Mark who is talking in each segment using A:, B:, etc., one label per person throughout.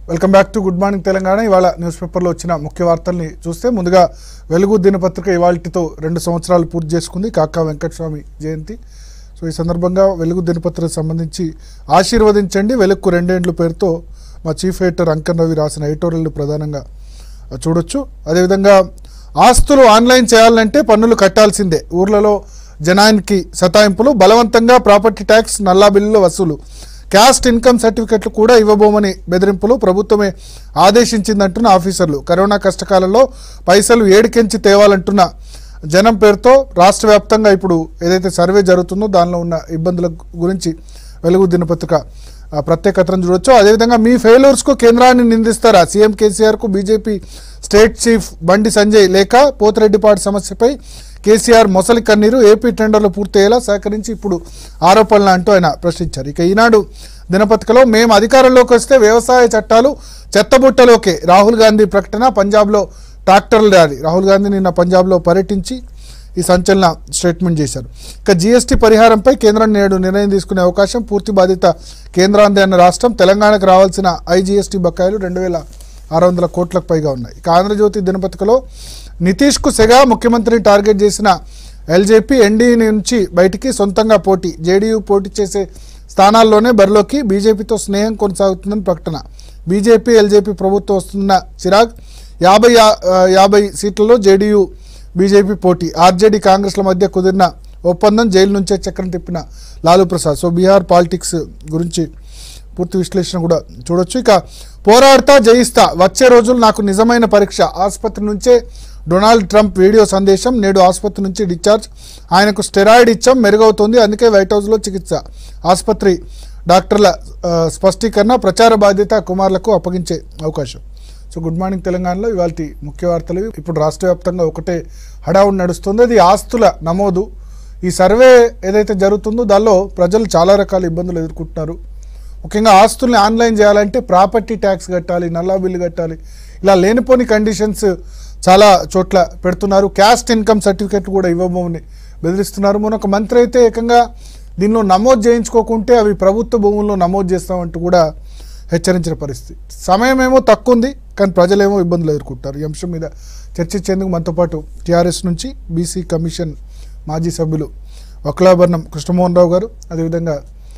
A: Welcome back to good morning Telangana ఇవాళ news పేపర్లో వచ్చిన ముఖ్య వార్తల్ని చూస్తే ముందుగా వెలుగు దినపత్రిక ఇవాళతో రెండు సంవత్సరాలు పూర్తి చేసుకుంది కాకా వెంకటస్వామి జయంతి సో ఈ సందర్భంగా వెలుగు దినపత్రిక సంబంధించి ఆశీర్వదించండి వెలుక్కు రెండేండ్ల పేరుతో మా చీఫ్ ఎడిటర్ అంకన్ రవి రాసిన ఎడిటోరియల్ ప్రధానంగా చూడొచ్చు అదేవిధంగా ఆస్తులు ఆన్లైన్ చేయాలంటే పన్నులు కట్టాల్సిందే ఊర్లలో జనానికి సతాయింపులు బలవంతంగా ప్రాపర్టీ ట్యాక్స్ నల్లా బిల్లుల వసూలు క్యాస్ట్ ఇన్కమ్ సర్టిఫికెట్లు కూడా ఇవ్వబోమని బెదిరింపులు ప్రభుత్వమే ఆదేశించిందంటున్న ఆఫీసర్లు కరోనా కష్టకాలంలో పైసలు ఏడికెంచి తేవాలంటున్న జనం పేరుతో రాష్ట్ర వ్యాప్తంగా ఇప్పుడు ఏదైతే సర్వే జరుగుతుందో దానిలో ఉన్న ఇబ్బందుల గురించి వెలుగు దినపత్రిక ఆ, ప్రత్యేకతను చూడొచ్చు అదేవిధంగా మీ ఫెయిల్యూర్స్కు కేంద్రాన్ని నిందిస్తారా సీఎం కేసీఆర్కు BJP state chief Bandi Sanjay లేక పోతిరెడ్డిపాటి సమస్యపై కేసీఆర్ మొసలి కన్నీరు ఏపీ టెండర్లు పూర్తయ్యేలా సహకరించి ఇప్పుడు ఆరోపణలు అంటూ ఆయన ప్రశ్నించారు ఇక ఈనాడు దినపత్రికలో మేము అధికారంలోకి వస్తే వ్యవసాయ చట్టాలు చెత్తబుట్టలోకే రాహుల్ గాంధీ ప్రకటన పంజాబ్లో ట్రాక్టర్ల ర్యాలీ రాహుల్ గాంధీ నిన్న పంజాబ్లో పర్యటించి ఈ సంచలన స్టేట్మెంట్ చేశారు ఇక జీఎస్టీ పరిహారంపై కేంద్రం నేడు నిర్ణయం తీసుకునే అవకాశం పూర్తి బాధ్యత కేంద్రాందే అన్న రాష్ట్రం తెలంగాణకు రావాల్సిన ఐజీఎస్టీ బకాయిలు రెండు వేల ఆరు వందల కోట్లకు పైగా ఉన్నాయి ఇక ఆంధ్రజ్యోతి దినపత్రికలో నితీష్కు సెగా ముఖ్యమంత్రిని టార్గెట్ చేసిన ఎల్జేపీ ఎన్డీఏ నుంచి బయటికి సొంతంగా పోటీ జేడీయూ పోటీ చేసే స్థానాల్లోనే బరిలోకి బీజేపీతో స్నేహం కొనసాగుతుందని ప్రకటన బీజేపీ ఎల్జేపీ ప్రభుత్వం వస్తున్న చిరాగ్ యాభై యా- ఆ, యాభై సీట్లలో జేడీయూ బీజేపీ పోటీ ఆర్జేడీ కాంగ్రెస్ల మధ్య కుదిరిన ఒప్పందం జైలు నుంచే చక్రం తిప్పిన లాలూ ప్రసాద్ సో బీహార్ పాలిటిక్స్ గురించి పూర్తి విశ్లేషణ కూడా చూడొచ్చు ఇక పోరాడతా జయిస్తా వచ్చే రోజులు నాకు నిజమైన పరీక్ష ఆసుపత్రి నుంచే డొనాల్డ్ ట్రంప్ వీడియో సందేశం నేడు ఆసుపత్రి నుంచి డిశ్చార్జ్ ఆయనకు స్టెరాయిడ్ ఇచ్చాం మెరుగవుతోంది అందుకే వైట్ హౌస్లో చికిత్స ఆసుపత్రి డాక్టర్ల ఆ, స్పష్టీకరణ ప్రచార బాధ్యత కుమార్లకు అప్పగించే అవకాశం సో గుడ్ మార్నింగ్ తెలంగాణలో ఇవాళ ముఖ్య వార్తలు ఇవి. ఇప్పుడు రాష్ట్ర వ్యాప్తంగా ఒకటే హడావుడి నడుస్తుంది అది ఆస్తుల నమోదు ఈ సర్వే ఏదైతే జరుగుతుందో దానిలో ప్రజలు చాలా రకాల ఇబ్బందులు ఎదుర్కొంటున్నారు ముఖ్యంగా ఆస్తుల్ని ఆన్లైన్ చేయాలంటే ప్రాపర్టీ ట్యాక్స్ కట్టాలి నల్లా బిల్లు కట్టాలి ఇలా లేనిపోని కండిషన్స్ చాలా చోట్ల పెడుతున్నారు క్యాస్ట్ ఇన్కమ్ సర్టిఫికెట్ కూడా ఇవ్వబోమని బెదిరిస్తున్నారు మొన్న ఒక మంత్రి అయితే ఏకంగా దీనిలో నమోదు చేయించుకోకుంటే అవి ప్రభుత్వ భూముల్లో నమోదు చేస్తామంటూ కూడా హెచ్చరించిన పరిస్థితి సమయం ఏమో తక్కువ ఉంది కానీ ప్రజలేమో ఇబ్బందులు ఎదుర్కొంటారు ఈ అంశం మీద చర్చించేందుకు మనతో పాటు టీఆర్ఎస్ నుంచి బీసీ కమిషన్ మాజీ సభ్యులు వక్లాభరణం కృష్ణమోహన్ రావు గారు అదేవిధంగా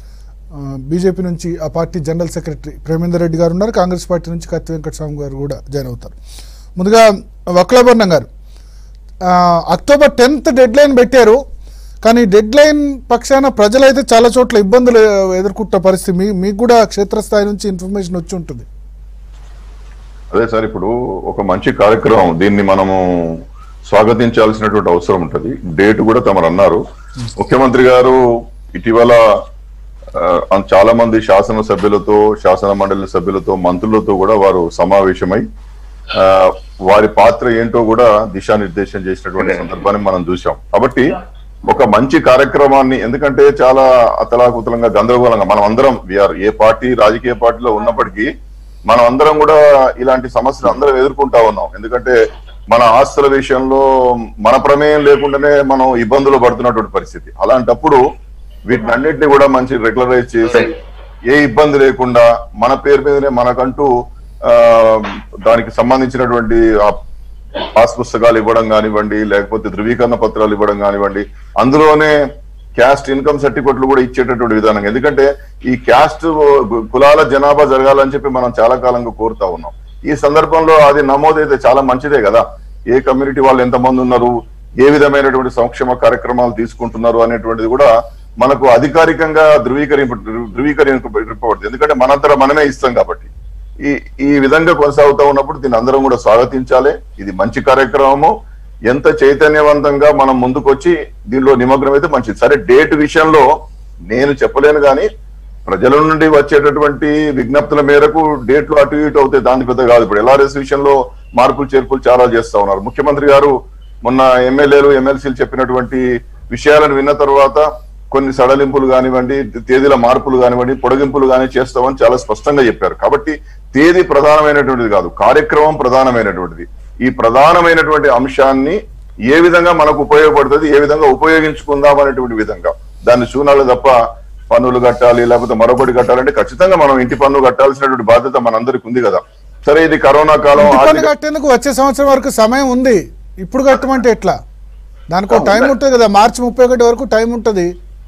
A: ఆ, బీజేపీ నుంచి ఆ party general secretary Premender Reddy garu ఉన్నారు కాంగ్రెస్ పార్టీ నుంచి కత్తి వెంకటస్వామి గారు కూడా జాయిన్ అవుతారు ముందుగా వక్లాభరణం గారు ఆ, అక్టోబర్ టెన్త్ డెడ్ లైన్ పెట్టారు కానీ డెడ్ లైన్ పక్షాన ప్రజలైతే చాలా చోట్ల ఇబ్బందులు ఎదుర్కొంటున్న పరిస్థితి మీ మీకు కూడా క్షేత్రస్థాయి నుంచి ఇన్ఫర్మేషన్ వచ్చి ఉంటుంది
B: అదే సార్ ఇప్పుడు ఒక మంచి కార్యక్రమం దీన్ని మనము స్వాగతించాల్సినటువంటి అవసరం ఉంటది డేట్ కూడా తమరు అన్నారు ముఖ్యమంత్రి గారు ఇటీవల ఆ, చాలా మంది శాసన సభ్యులతో శాసన మండలి సభ్యులతో మంత్రులతో కూడా వారు సమావేశమై ఆ, వారి పాత్ర ఏంటో కూడా దిశానిర్దేశం చేసినటువంటి సందర్భాన్ని మనం చూసాం కాబట్టి ఒక మంచి కార్యక్రమాన్ని ఎందుకంటే చాలా అతలాకుతలంగా గందరగోళంగా మనం అందరం వీఆర్ ఏ పార్టీ రాజకీయ పార్టీలో ఉన్నప్పటికీ మనం అందరం కూడా ఇలాంటి సమస్యలు అందరం ఎదుర్కొంటా ఉన్నాం ఎందుకంటే మన ఆస్తుల విషయంలో మన ప్రమేయం లేకుండానే మనం ఇబ్బందులు పడుతున్నటువంటి పరిస్థితి అలాంటప్పుడు వీటిని అన్నింటినీ కూడా మంచి రెగ్యులరైజ్ చేసి ఏ ఇబ్బంది లేకుండా మన పేరు మీదనే మనకంటూ ఆ దానికి సంబంధించినటువంటి ఆ పాస్ పుస్తకాలు ఇవ్వడం కానివ్వండి లేకపోతే ధృవీకరణ పత్రాలు ఇవ్వడం కానివ్వండి అందులోనే క్యాస్ట్ ఇన్కమ్ సర్టిఫికెట్లు కూడా ఇచ్చేటటువంటి విధానం ఎందుకంటే ఈ క్యాస్ట్ కులాల జనాభా జరగాలని చెప్పి మనం చాలా కాలంగా కోరుతా ఉన్నాం ఈ సందర్భంలో అది నమోదైతే చాలా మంచిదే కదా ఏ కమ్యూనిటీ వాళ్ళు ఎంతమంది ఉన్నారు ఏ విధమైనటువంటి సంక్షేమ కార్యక్రమాలు తీసుకుంటున్నారు అనేటువంటిది కూడా మనకు అధికారికంగా ధృవీకరింప ధృవీకరింపబడుతుంది ఎందుకంటే మనంతరం మనమే ఇస్తాం కాబట్టి ఈ ఈ విధంగా కొనసాగుతా ఉన్నప్పుడు దీన్ని అందరం కూడా స్వాగతించాలి ఇది మంచి కార్యక్రమము ఎంత చైతన్యవంతంగా మనం ముందుకొచ్చి దీనిలో నిమగ్నం అయితే మంచిది సరే డేట్ విషయంలో నేను చెప్పలేను కానీ ప్రజల నుండి వచ్చేటటువంటి విజ్ఞప్తుల మేరకు డేట్లు అటు ఇటు అవుతాయి దాని పెద్ద కాదు ఇప్పుడు ఎల్ఆర్ఎస్ విషయంలో మార్పులు చేర్పులు చాలా చేస్తా ఉన్నారు ముఖ్యమంత్రి గారు మొన్న ఎమ్మెల్యేలు ఎమ్మెల్సీలు చెప్పినటువంటి విషయాలను విన్న తర్వాత కొన్ని సడలింపులు కానివ్వండి తేదీల మార్పులు కానివ్వండి పొడిగింపులు కానీ చేస్తామని చాలా స్పష్టంగా చెప్పారు కాబట్టి తేదీ ప్రధానమైనటువంటిది కాదు కార్యక్రమం ప్రధానమైనటువంటిది ఈ ప్రధానమైనటువంటి అంశాన్ని ఏ విధంగా మనకు ఉపయోగపడుతుంది ఏ విధంగా ఉపయోగించుకుందాం అనేటువంటి విధంగా దాన్ని చూడాలి తప్ప పన్నులు కట్టాలి లేకపోతే మరొకటి కట్టాలంటే ఖచ్చితంగా మనం ఇంటి పన్ను కట్టాల్సినటువంటి బాధ్యత మనందరికి ఉంది కదా సరే ఇది కరోనా కాలం
A: ఇంటి పన్ను
B: ఆర్థిక-
A: కట్టేందుకు వచ్చే సంవత్సరం వరకు సమయం ఉంది ఇప్పుడు కట్టమంటే ఎట్లా దానికి ఒక టైం ఉంటుంది కదా మార్చి ముప్పై ఒకటి వరకు టైం ఉంటుంది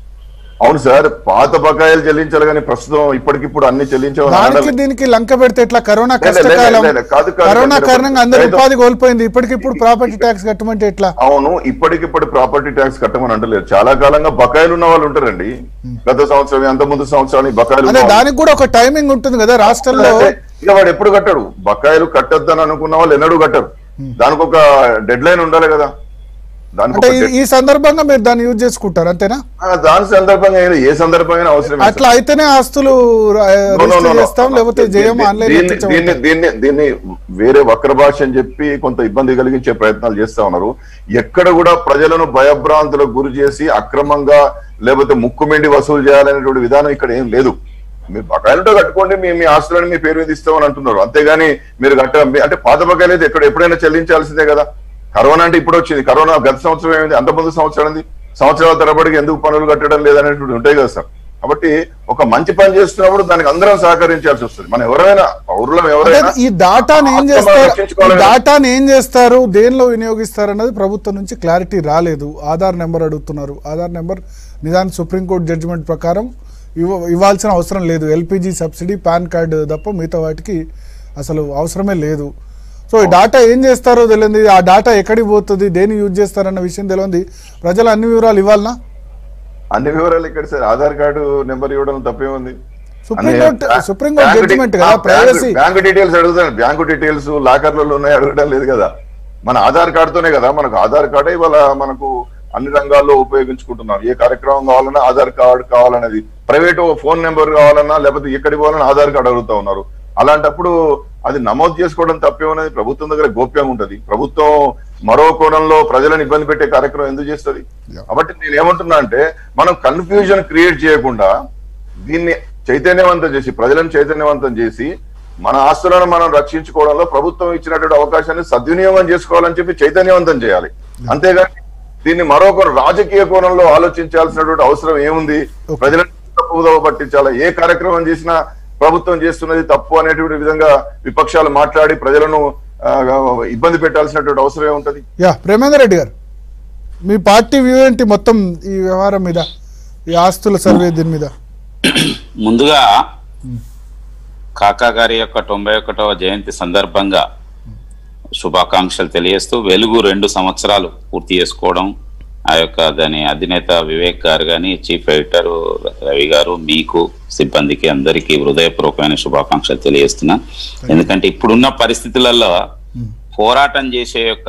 B: అవును సార్ పాత బకాయిలు చెల్లించాలి కానీ ప్రస్తుతం ఇప్పటికిప్పుడు అన్ని చెల్లించాలని
A: దానికి
B: అనడం-
A: దీనికి లంక పెడితే ఎట్లా కరోనా
B: లే, లే, లే,
A: కష్టకాలం
B: లే, లే, కాదు, కాదు,
A: కరోనా
B: కాదు,
A: కారణంగా అందరు
B: రైతు-
A: ఉపాధి కోల్పోయింది ఇప్పటికిప్పుడు ప్రాపర్టీ ట్యాక్స్ కట్టమంటే ఎట్లా
B: అవును ఇప్పటికిప్పుడు ప్రాపర్టీ ట్యాక్స్ కట్టమని అంటలేదు చాలా కాలంగా బకాయిలు ఉన్న వాళ్ళు ఉంటారండి గత సంవత్సరం అంత ముందు సంవత్సరానికి బకాయిలు
A: అదే
B: ఉన్న వాళ్ళు-
A: దానికి కూడా ఒక టైమింగ్ ఉంటుంది కదా రాష్ట్రంలో
B: అంటే ఇక వాడు ఎప్పుడు కట్టాడు బకాయిలు కట్టొద్దని అనుకున్న వాళ్ళు ఎన్నడూ కట్టరు దానికి ఒక డెడ్ లైన్ ఉండాలి కదా దానికి
A: అంటే
B: ఒక
A: ఈ-
B: dead-
A: ఈ సందర్భంగా మీరు దాన్ని యూజ్ చేసుకుంటారు అంతేనా
B: ఆ, దాని సందర్భంగా అయినా ఏ సందర్భంగా అవసరం లేదు
A: అట్లా అయితేనే ఆస్తులు ర-
B: No, no, no,
A: register
B: no.
A: చేస్తాం లేకపోతే జయం
B: దీన్ని-
A: ఆన్లైన్
B: దీన్ని దీన్ని దీన్ని దీన్ని వేరే వక్ర భాష అని చెప్పి కొంత ఇబ్బంది కలిగించే ప్రయత్నాలు చేస్తా ఉన్నారు ఎక్కడ కూడా ప్రజలను భయభ్రాంతులకు గురి చేసి అక్రమంగా లేకపోతే ముక్కుమెండి వసూలు చేయాలనేటువంటి విధానం ఇక్కడ ఏం లేదు మీరు బకాయిలతో కట్టుకోండి మీ మీ ఆస్తులను మీ పేరు మీద ఇస్తామని అంటున్నారు అంతేగాని మీరు కట్ట మీ- అంటే పాత బకాయిలు అయితే ఎక్కడ ఎప్పుడైనా చెల్లించాల్సిందే కదా కరోనా అంటే ఇప్పుడు వచ్చింది కరోనా గత సంవత్సరం ఏమైంది అంత ముందు సంవత్సరం ఏంది సంవత్సరాల తరబడికి ఎందుకు పనులు కట్టడం లేదనేటువంటి ఉంటాయి కదా సార్ కాబట్టి ఒక మంచి పని చేస్తున్నప్పుడు దానికి అందరం సహకరించాల్సి వస్తుంది మనం ఎవరైనా పౌరులం
A: అంటే
B: ఎవరైనా
A: ఈ డాటాని ఏం
B: ఆత్మ
A: చేస్తారు ఈ
B: రక్షించుకోవాలి కదా.
A: డాటాని ఏం చేస్తారు దేనిలో వినియోగిస్తారు అన్నది ప్రభుత్వం నుంచి క్లారిటీ రాలేదు ఆధార్ నెంబర్ అడుగుతున్నారు ఆధార్ నెంబర్ నిజానికి సుప్రీంకోర్టు జడ్జిమెంట్ ప్రకారం ఇవ్వ ఇవ్వాల్సిన అవసరం లేదు ఎల్పిజి సబ్సిడీ పాన్ కార్డు తప్ప మిగతా వాటికి అసలు అవసరమే లేదు సో ఈ డాటా ఏం చేస్తారో తెలియదు ఆ డాటా ఎక్కడికి పోతుంది దేని యూజ్ చేస్తారన్న విషయం తెలియదు ప్రజలు అన్ని వివరాలు ఇవ్వాలనా
B: అన్ని వివరాలు ఇక్కడ సార్ ఆధార్ కార్డు నెంబర్ ఇవ్వడం తప్పేముంది
A: సుప్రీంకోర్టు
B: అన్ని-
A: సుప్రీంకోర్టు
B: బ్యాంకు
A: జడ్జిమెంట్
B: డి-
A: కదా
B: ఆ, బ్యాంకు-
A: ప్రైవసీ
B: బ్యాంకు డీటెయిల్స్ అడుగుతాను బ్యాంకు డీటెయిల్స్ లాకర్లలో ఉన్నాయి అడగడం లేదు కదా మన ఆధార్ కార్డుతోనే కదా మనకు ఆధార్ కార్డే ఇవాళ మనకు అన్ని రంగాల్లో ఉపయోగించుకుంటున్నాం ఏ కార్యక్రమం కావాలన్నా ఆధార్ కార్డు కావాలనేది ప్రైవేట్ ఫోన్ నెంబర్ కావాలన్నా లేకపోతే ఎక్కడికి పోవాలన్నా ఆధార్ కార్డు అడుగుతా ఉన్నారు అలాంటప్పుడు అది నమోదు చేసుకోవడం తప్పేమనేది ప్రభుత్వం దగ్గర గోప్యంగా ఉంటది ప్రభుత్వం మరో కోణంలో ప్రజలను ఇబ్బంది పెట్టే కార్యక్రమం ఎందుకు చేస్తుంది
A: Yeah.
B: కాబట్టి నేను ఏమంటున్నా అంటే మనం కన్ఫ్యూజన్ క్రియేట్ చేయకుండా దీన్ని చైతన్యవంతం చేసి ప్రజలను చైతన్యవంతం చేసి మన ఆస్తులను మనం రక్షించుకోవడంలో ప్రభుత్వం ఇచ్చినటువంటి అవకాశాన్ని సద్వినియోగం చేసుకోవాలని చెప్పి చైతన్యవంతం చేయాలి అంతేగాని దీన్ని మరొక రాజకీయ కోణంలో ఆలోచించాల్సినటువంటి అవసరం ఏముంది
A: Okay.
B: ప్రజలను తప్పుదోవ పట్టించాలి ఏ కార్యక్రమం చేసినా ప్రభుత్వం చేస్తున్నది తప్పు అనేటువంటి విధంగా విపక్షాలు మాట్లాడి ప్రజలను ఆ, ఇబ్బంది పెట్టాల్సినటువంటి అవసరం ఏముంటది
A: యా ప్రేమేందర్ రెడ్డి గారు మీ పార్టీ వ్యూ ఏంటి మొత్తం ఈ వ్యవహారం మీద ఈ ఆస్తుల సర్వే దీని మీద
C: ముందుగా కాకా గారి యొక్క తొంభై ఒకటవ జయంతి సందర్భంగా శుభాకాంక్షలు తెలియజేస్తూ వెలుగు రెండు సంవత్సరాలు పూర్తి చేసుకోవడం ఆ యొక్క దాని అధినేత వివేక్ గారు కానీ చీఫ్ ఎడిటర్ రవి గారు మీకు సిబ్బందికి అందరికీ హృదయపూర్వకమైన శుభాకాంక్షలు తెలియజేస్తున్నా ఎందుకంటే ఇప్పుడున్న పరిస్థితులలో పోరాటం చేసే యొక్క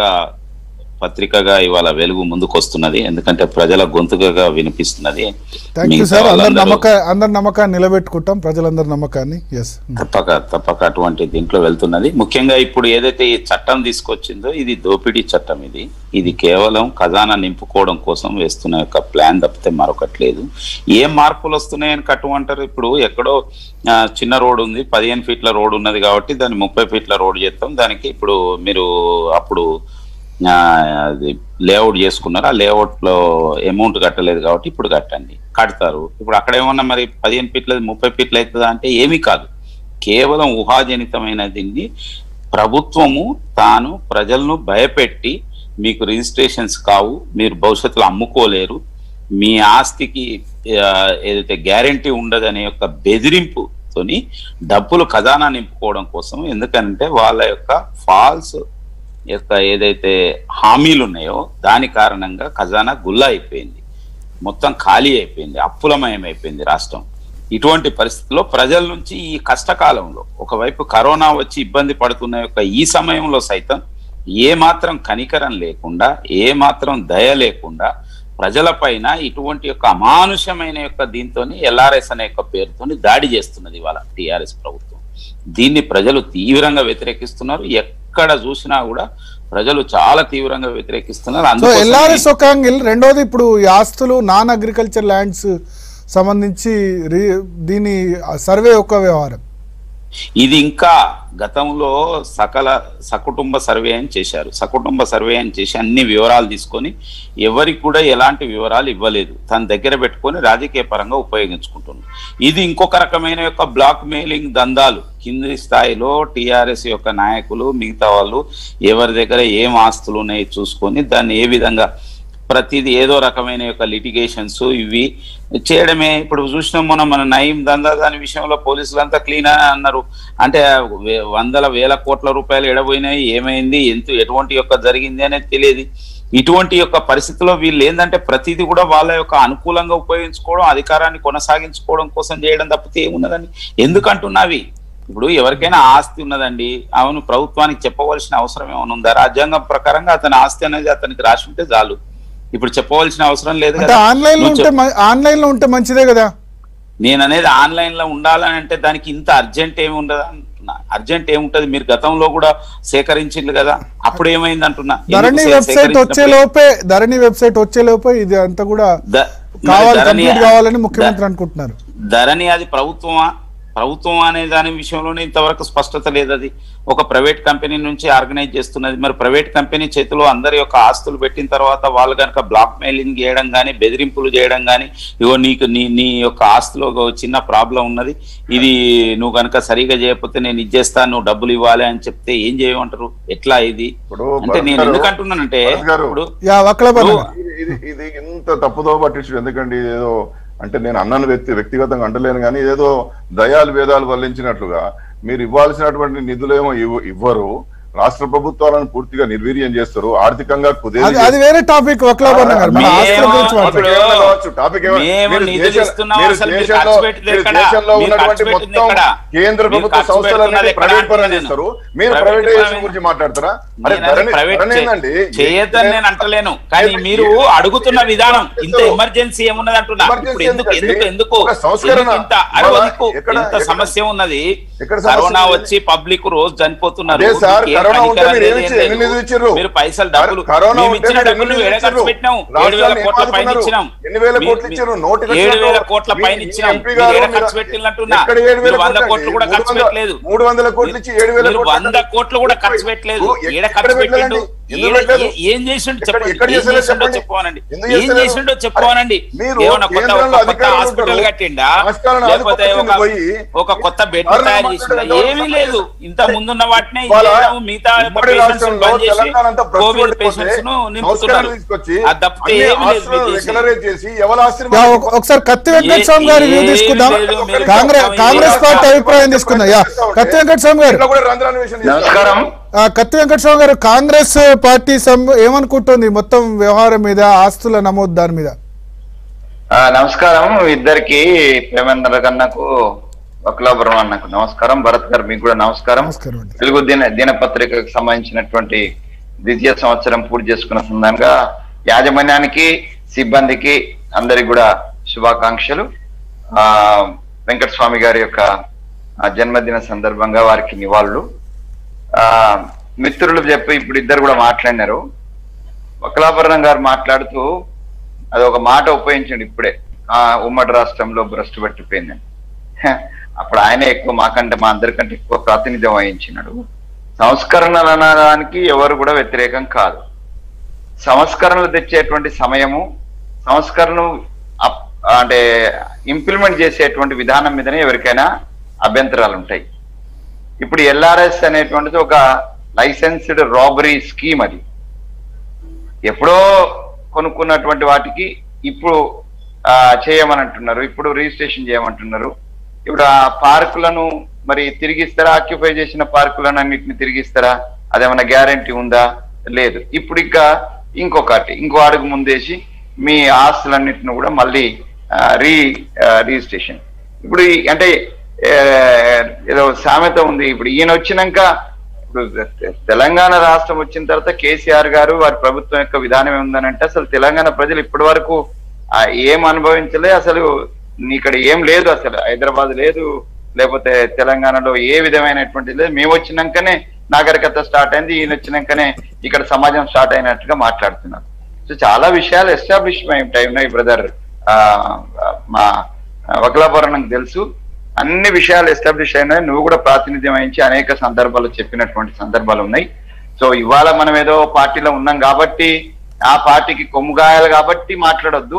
C: పత్రికగా ఇవాళ వెలుగు ముందుకు వస్తున్నది ఎందుకంటే ప్రజల గొంతుకగా వినిపిస్తున్నది
A: థ్యాంక్ యూ
C: మిగతా
A: సార్ అందరి
C: వాళ్ళందరూ-
A: నమ్మక అందరి నమ్మకాన్ని నిలబెట్టుకుంటాం ప్రజలందరి నమ్మకాన్ని ఎస్
C: తప్పక తప్పక అటువంటి దీంట్లో వెళ్తున్నది ముఖ్యంగా ఇప్పుడు ఏదైతే ఈ చట్టం తీసుకొచ్చిందో ఇది దోపిడీ చట్టం ఇది ఇది కేవలం ఖజానా నింపుకోవడం కోసం వేస్తున్న యొక్క ప్లాన్ తప్పితే మరొకటి లేదు ఏం మార్పులు వస్తున్నాయని కట్టమంటారు ఇప్పుడు ఎక్కడో ఆ, చిన్న రోడ్ ఉంది పదిహేను ఫీట్ల రోడ్ ఉన్నది కాబట్టి దాన్ని ముప్పై ఫీట్ల రోడ్ చేస్తాం దానికి ఇప్పుడు మీరు అప్పుడు ఆ, అది లేఅవుట్ చేసుకున్నారు ఆ లేఅవుట్ లో అమౌంట్ కట్టలేదు కాబట్టి ఇప్పుడు కట్టండి కడతారు ఇప్పుడు అక్కడ ఏమన్నా మరి పదిహేను ఫీట్ల ముప్పై ఫీట్లు అవుతుందా అంటే ఏమీ కాదు కేవలం ఊహాజనితమైన దీన్ని ప్రభుత్వము తాను ప్రజలను భయపెట్టి మీకు రిజిస్ట్రేషన్స్ కావు మీరు భవిష్యత్తులో అమ్ముకోలేరు మీ ఆస్తికి ఆ, ఏదైతే గ్యారంటీ ఉండదనే యొక్క బెదిరింపుతోని డబ్బులు ఖజానా నింపుకోవడం కోసం ఎందుకంటే వాళ్ళ యొక్క ఫాల్స్ యొక్క ఏదైతే హామీలు ఉన్నాయో దాని కారణంగా ఖజానా గుల్ల అయిపోయింది మొత్తం ఖాళీ అయిపోయింది అప్పులమయం అయిపోయింది రాష్ట్రం ఇటువంటి పరిస్థితుల్లో ప్రజల నుంచి ఈ కష్టకాలంలో ఒకవైపు కరోనా వచ్చి ఇబ్బంది పడుతున్న యొక్క ఈ సమయంలో సైతం ఏ మాత్రం కనికరం లేకుండా ఏ మాత్రం దయ లేకుండా ప్రజలపైన ఇటువంటి యొక్క అమానుషమైన యొక్క దీంతో ఎల్ఆర్ఎస్ అనే యొక్క పేరుతోని దాడి చేస్తున్నది ఇవాళ టిఆర్ఎస్ ప్రభుత్వం దీన్ని ప్రజలు తీవ్రంగా వ్యతిరేకిస్తున్నారు ఎక్కడ చూసినా కూడా ప్రజలు చాలా తీవ్రంగా వ్యతిరేకిస్తున్నారు
A: సో
C: అందుకోసమే-
A: ఎల్ఆర్ఎస్ ఒక యాంగిల్ రెండోది ఇప్పుడు ఈ ఆస్తులు నాన్ అగ్రికల్చర్ ల్యాండ్స్ సంబంధించి రీ- దీని సర్వే ఒక వ్యవహారం
C: ఇది ఇంకా గతంలో సకల సకుటుంబ సర్వే అని చేశారు సకుటుంబ సర్వే అని చేసి అన్ని వివరాలు తీసుకొని ఎవరికి కూడా ఎలాంటి వివరాలు ఇవ్వలేదు తన దగ్గర పెట్టుకొని రాజకీయ పరంగా ఉపయోగించుకుంటున్నారు ఇది ఇంకొక రకమైన యొక్క బ్లాక్ మెయిలింగ్ దందాలు కింది స్థాయిలో టిఆర్ఎస్ యొక్క నాయకులు మిగతా వాళ్ళు ఎవరి దగ్గర ఏం ఆస్తులు ఉన్నాయి చూసుకొని దాన్ని ఏ విధంగా ప్రతిదీ ఏదో రకమైన యొక్క లిటిగేషన్స్ ఇవి చేయడమే ఇప్పుడు చూసినాం మనం మన నయం దందా దాని విషయంలో పోలీసులు అంతా క్లీన్ అన్నారు అంటే వే- వందల వేల కోట్ల రూపాయలు ఎడబోయినాయి ఏమైంది ఎంత ఎటువంటి యొక్క జరిగింది అనేది తెలియదు ఇటువంటి యొక్క పరిస్థితిలో వీళ్ళు ఏంటంటే ప్రతిదీ కూడా వాళ్ళ యొక్క అనుకూలంగా ఉపయోగించుకోవడం అధికారాన్ని కొనసాగించుకోవడం కోసం చేయడం తప్పితే ఏమున్నదండి ఎందుకంటున్నవి ఇప్పుడు ఎవరికైనా ఆస్తి ఉన్నదండి అవును ప్రభుత్వానికి చెప్పవలసిన అవసరం ఏమైనా ఉందా రాజ్యాంగం ప్రకారంగా అతని ఆస్తి అనేది అతనికి రాసి ఉంటే చాలు ఇప్పుడు చెప్పవలసిన అవసరం లేదు
A: అంటే
C: కదా
A: ఆన్లైన్ లో
C: నువ్వు
A: ఉంటే
C: చెప్-
A: మ- ఆన్లైన్ లో ఉంటే మంచిదే కదా
C: నేను అనేది ఆన్లైన్ లో ఉండాలని అంటే దానికి ఇంత అర్జెంట్ ఏమి ఉండదు అంటున్నా అర్జెంట్ ఏముంటది మీరు గతంలో కూడా సేకరించిండ్రు కదా అప్పుడు ఏమైంది అంటున్నా
A: ధరణి
C: ఎందుకు సే-
A: వెబ్సైట్ వచ్చే
C: సేకరించినప్పుడు-
A: లోపే ధరణి వెబ్సైట్ వచ్చే లోపే ఇది అంతా కూడా
C: ద- మరి
A: కావాలి
C: ధరణి-
A: కంప్లీట్ కావాలని ముఖ్యమంత్రి
C: ద-
A: అనుకుంటున్నారు
C: ధరణి అది ప్రభుత్వమా ప్రభుత్వం అనే దాని విషయంలోనే ఇంతవరకు స్పష్టత లేదు అది ఒక ప్రైవేట్ కంపెనీ నుంచి ఆర్గనైజ్ చేస్తున్నది మరి ప్రైవేట్ కంపెనీ చేతిలో అందరి యొక్క ఆస్తులు పెట్టిన తర్వాత వాళ్ళు కనుక బ్లాక్ మెయిలింగ్ చేయడం కానీ బెదిరింపులు చేయడం కానీ ఇగో నీకు నీ నీ యొక్క ఆస్తిలో ఒక చిన్న ప్రాబ్లం ఉన్నది ఇది నువ్వు కనుక సరిగా చేయకపోతే నేను ఇచ్చేస్తాను నువ్వు డబ్బులు ఇవ్వాలి అని చెప్తే ఏం చేయమంటారు ఎట్లా ఇది
B: ఇప్పుడు
C: అంటే నేను
B: భరత్
C: ఎందుకు
B: గారు-
C: అంటున్నానంటే
B: భరత్ గారు,
C: ఇప్పుడు
A: యా వక్లబన్
C: నువ్వు-
B: ఇది- ఇది ఇది ఇంత తప్పుదో పట్టించు ఎందుకండి ఏదో అంటే నేను అన్నను వ్యక్తి వ్యక్తిగతంగా అంటలేను కానీ ఏదో దయాలు వేదాలు వల్లించినట్లుగా మీరు ఇవ్వాల్సినటువంటి నిధులేమో ఇవ్వ- ఇవ్వరు రాష్ట్ర ప్రభుత్వాలను పూర్తిగా నిర్వీర్యం చేస్తారు ఆర్థికంగా కుదేలు
A: అది అది వేరే టాపిక్ వక్లబన్ గారు మన
C: మేము-
A: ఆస్తుల గురించి
B: టాపిక్
A: మాట్లాడుతున్నాం.
B: ఏమైనా కావచ్చు, టాపిక్ ఏమైనా-
C: మేము
B: మీరు
C: నిధులు
B: దేశ-
C: ఇస్తున్నాం
B: మీరు
C: అసలు మీరు
B: దేశంలో-
C: ఖర్చు పెట్టింది
B: మీరు
C: ఎక్కడ?
B: దేశంలో
C: మీరు
B: ఉన్నటువంటి
C: ఖర్చు పెట్టింది
B: మొత్తం
C: ఎక్కడ?
B: కేంద్ర
C: మీరు
B: ప్రభుత్వ
C: ఖర్చు
B: సంస్థలన్నీ
C: పెడుతున్నది ఎక్కడ
B: ప్రైవేట్ పరం
C: అంటున్నాను.
B: చేస్తారు మీరు
C: ప్రైవేట్
B: ప్రైవేటైజేషన్
C: పరం
B: గురించి మాట్లాడతారా అరే
C: నేను
B: ధరణి-
C: ప్రైవేట్
B: ధరణి
C: చే-
B: ఏందండి?
C: చేయొద్దని నేను అంటలేను కానీ
B: ఏ-
C: మీరు
B: ఏ-
C: అడుగుతున్న విధానం ఇంత
B: చేస్తారు?
C: ఎమర్జెన్సీ ఏమున్నది అంటున్నా
B: ఎమర్జెన్సీ
C: ఇప్పుడు ఎందుకు
B: ఎందుకండి?
C: ఎందుకు ఎందుకు
B: ఒక సంస్కరణ.
C: ఎందుకు ఇంత అరే
B: వాళ్ళ-
C: ఎందుకు
B: ఎక్కడ-
C: ఎంత
B: ఎక్కడ-
C: సమస్య ఉన్నది
B: ఎక్కడ సమస్య
C: కరోనా
B: ఉన్నది?
C: వచ్చి పబ్లిక్ రోజు చనిపోతున్నారు
B: అదే సార్,
C: మీకేం
B: కరోనా ఉంటే
C: కనికరం
B: మీరు ఏమి
C: లేదు,
B: ఇచ్చారు?
C: ఏం
B: ఎన్ని
C: లేదు.
B: నిధులు ఇచ్చారు?
C: మీరు పైసలు డబ్బులు
B: కరోనా
C: మేము
B: ఉంటే
C: ఇచ్చిన
B: మీరు
C: డబ్బులు
B: ఎన్ని
C: ఏడ
B: ఇచ్చారు?
C: ఖర్చు పెట్టినాం ఏడు
B: రాష్ట్రాన్ని
C: వేల
B: ఏం
C: కోట్ల పైన
B: ఆదుకున్నారు?
C: ఇచ్చినాం
B: ఎన్ని వేల
C: మీ-
B: కోట్లు
C: మీ-
B: ఇచ్చారు? నోటికి
C: ఏడు వేల
B: వచ్చినట్టు
C: కోట్ల
B: మీ-
C: పైన
B: మీ
C: ఇచ్చినాం
B: ఎంపీ
C: మీరు
B: గారు
C: ఏడ
B: మీరు-
C: ఖర్చు పెట్టినట్టున్నా
B: ఎక్కడ ఏడు వేల
C: మీరు వంద
B: కోట్లు
C: కోట్లు కూడా
B: అండి?
C: ఖర్చు
B: మూడు వందల-
C: పెట్టలేదు
B: మూడు వందల కోట్లు ఇచ్చి ఏడు వేల
C: మీరు
B: కోట్లు
C: వంద
B: అంటే-
C: కోట్లు కూడా ఖర్చు పెట్టలేదు
B: ఓ,
C: ఏడ
B: ఎక్కడ
C: ఖర్చు
B: పెట్టలేదండి?
C: పెట్టిండు
B: ఎందుకు
C: ఏడ-
B: పెట్టలేదు?
C: ఏ- ఏం చేసిండు
B: ఎక్కడ-
C: చెప్పండి
B: ఎక్కడ
C: ఏం
B: చేశారో
C: చేసిండో
B: చెప్పండి.
C: చెప్పుకోనండి
B: ఎందుకు
C: ఏం
B: చేశారు?
C: చేసిండో చెప్పుకోనండి
B: మీరు
C: ఏమన్నా కొత్త
B: కేంద్రంలో
C: ఒక కొత్త
B: అధికారులు
C: హాస్పిటల్
B: ఉంటారు.
C: కట్టిండా
B: రాష్ట్రాలను
C: లేకపోతే ఒక
B: ఆదుకోవాల్సింది పోయి
C: ఒక కొత్త బెడ్
B: ఎవరినో
C: తయారు
B: మాట్లాడారు,
C: చేసిండా
B: ఎవరినో
C: ఏమీ లేదు ఇంత ముందున్న వాటినే
B: వాళ్ళ
C: ఇయ్యడం, మిగతా
B: ఉమ్మడి
C: పేషెంట్స్
B: రాష్ట్రంలో
C: బంద్ చేసి
B: తెలంగాణ అంతా భ్రష్టు
C: కోవిడ్
B: పట్టిపోతే
C: పేషెంట్స్ ను
B: సంస్కరణలు
C: నింపుతున్నారు
B: తీసుకొచ్చి
C: అది తప్పితే
B: అన్ని
C: ఏమీ లేదు
B: ఆస్తులను
C: మీరు చేసేది.
B: రెగ్యులరైజ్ చేసి ఎవరి ఆస్తిని
A: యా
B: వాళ్ళు
A: ఒక- ఒకసారి కత్తి వెంకట స్వామి గారి వ్యూ
C: ఏ-
A: తీసుకుందాం
C: ఏమీ లేదు, మీరు
A: కాంగ్రెస్
C: చెప్పండి.
A: కాంగ్రెస్ పార్టీ అభిప్రాయం తీసుకుందాం యా కత్తి వెంకట స్వామి గారు
B: ఇట్లా కూడా రంధ్రాన్వేషణ చేస్తారు.
D: నమస్కారం
A: ఆ, కత్తి వెంకట స్వామి గారు కాంగ్రెస్ పార్టీ సం- ఏమనుకుంటుంది మొత్తం వ్యవహారం మీద ఆస్తుల నమోదు దాని మీద
D: ఆ, నమస్కారం ఇద్దరికి ప్రేమేంద్ర కన్నకు వకులాపురం అన్నకు నమస్కారం భరత్ గారు మీకు కూడా నమస్కారం
A: నమస్కారం అండి.
D: తెలుగు దిన దినపత్రికకు సంబంధించినటువంటి ద్వితీయ సంవత్సరం పూర్తి చేసుకున్న సందర్భంగా యాజమాన్యానికి సిబ్బందికి అందరికి కూడా శుభాకాంక్షలు ఆ వెంకట స్వామి గారి యొక్క ఆ, జన్మదిన సందర్భంగా వారికి నివాళులు ఆ మిత్రులు చెప్పి ఇప్పుడు ఇద్దరు కూడా మాట్లాడినారు వకలాభరణం గారు మాట్లాడుతూ అది ఒక మాట ఉపయోగించండి ఇప్పుడే ఆ ఉమ్మడి రాష్ట్రంలో భ్రష్టు పట్టిపోయిందని హ, అప్పుడు ఆయనే ఎక్కువ మాకంటే మా అందరికంటే ఎక్కువ ప్రాతినిధ్యం వహించినాడు సంస్కరణలు అనడానికి ఎవరు కూడా వ్యతిరేకం కాదు సంస్కరణలు తెచ్చేటువంటి సమయము సంస్కరణ అప్- అంటే ఇంప్లిమెంట్ చేసేటువంటి విధానం మీదనే ఎవరికైనా అభ్యంతరాలు ఉంటాయి ఇప్పుడు ఎల్ఆర్ఎస్ అనేటువంటిది ఒక లైసెన్స్డ్ రాబరీ స్కీమ్ అది ఎప్పుడో కొనుక్కున్నటువంటి వాటికి ఇప్పుడు ఆ, చేయమని అంటున్నారు ఇప్పుడు రిజిస్ట్రేషన్ చేయమంటున్నారు ఇప్పుడు ఆ పార్కులను మరి తిరిగిస్తారా ఆక్యుపై చేసిన పార్కులను అన్నిటిని తిరిగిస్తారా అదేమన్నా గ్యారంటీ ఉందా లేదు ఇప్పుడు ఇంకా ఇంకొకటి ఇంకో అడుగు ముందేసి మీ ఆస్తులన్నిటిని కూడా మళ్ళీ ఆ, రీ ఆ, రిజిస్ట్రేషన్ ఇప్పుడు ఈ- అంటే ఏ, ఏదో సామెత ఉంది ఇప్పుడు ఈయన వచ్చినాక ఇప్పుడు తె- తెలంగాణ రాష్ట్రం వచ్చిన తర్వాత కేసీఆర్ గారు వారి ప్రభుత్వం యొక్క విధానం ఏముందనంటే అసలు తెలంగాణ ప్రజలు ఇప్పటి వరకు ఆ, ఏం అనుభవించలే అసలు ఇక్కడ ఏం లేదు అసలు హైదరాబాద్ లేదు లేకపోతే తెలంగాణలో ఏ విధమైనటువంటి లేదు మేము వచ్చినాకనే నాగరికత స్టార్ట్ అయింది ఈయన వచ్చినాకనే ఇక్కడ సమాజం స్టార్ట్ అయినట్టుగా మాట్లాడుతున్నారు సో చాలా విషయాలు ఎస్టాబ్లిష్ అయి ఉన్నాయి బ్రదర్ మా వకలాపురం తెలుసు అన్ని విషయాలు ఎస్టాబ్లిష్ అయినాయి నువ్వు కూడా ప్రాతినిధ్యం వహించి అనేక సందర్భాలు చెప్పినటువంటి సందర్భాలు ఉన్నాయి సో ఇవాళ మనం ఏదో పార్టీలో ఉన్నాం కాబట్టి ఆ పార్టీకి కొమ్ముగాయాలి కాబట్టి మాట్లాడొద్దు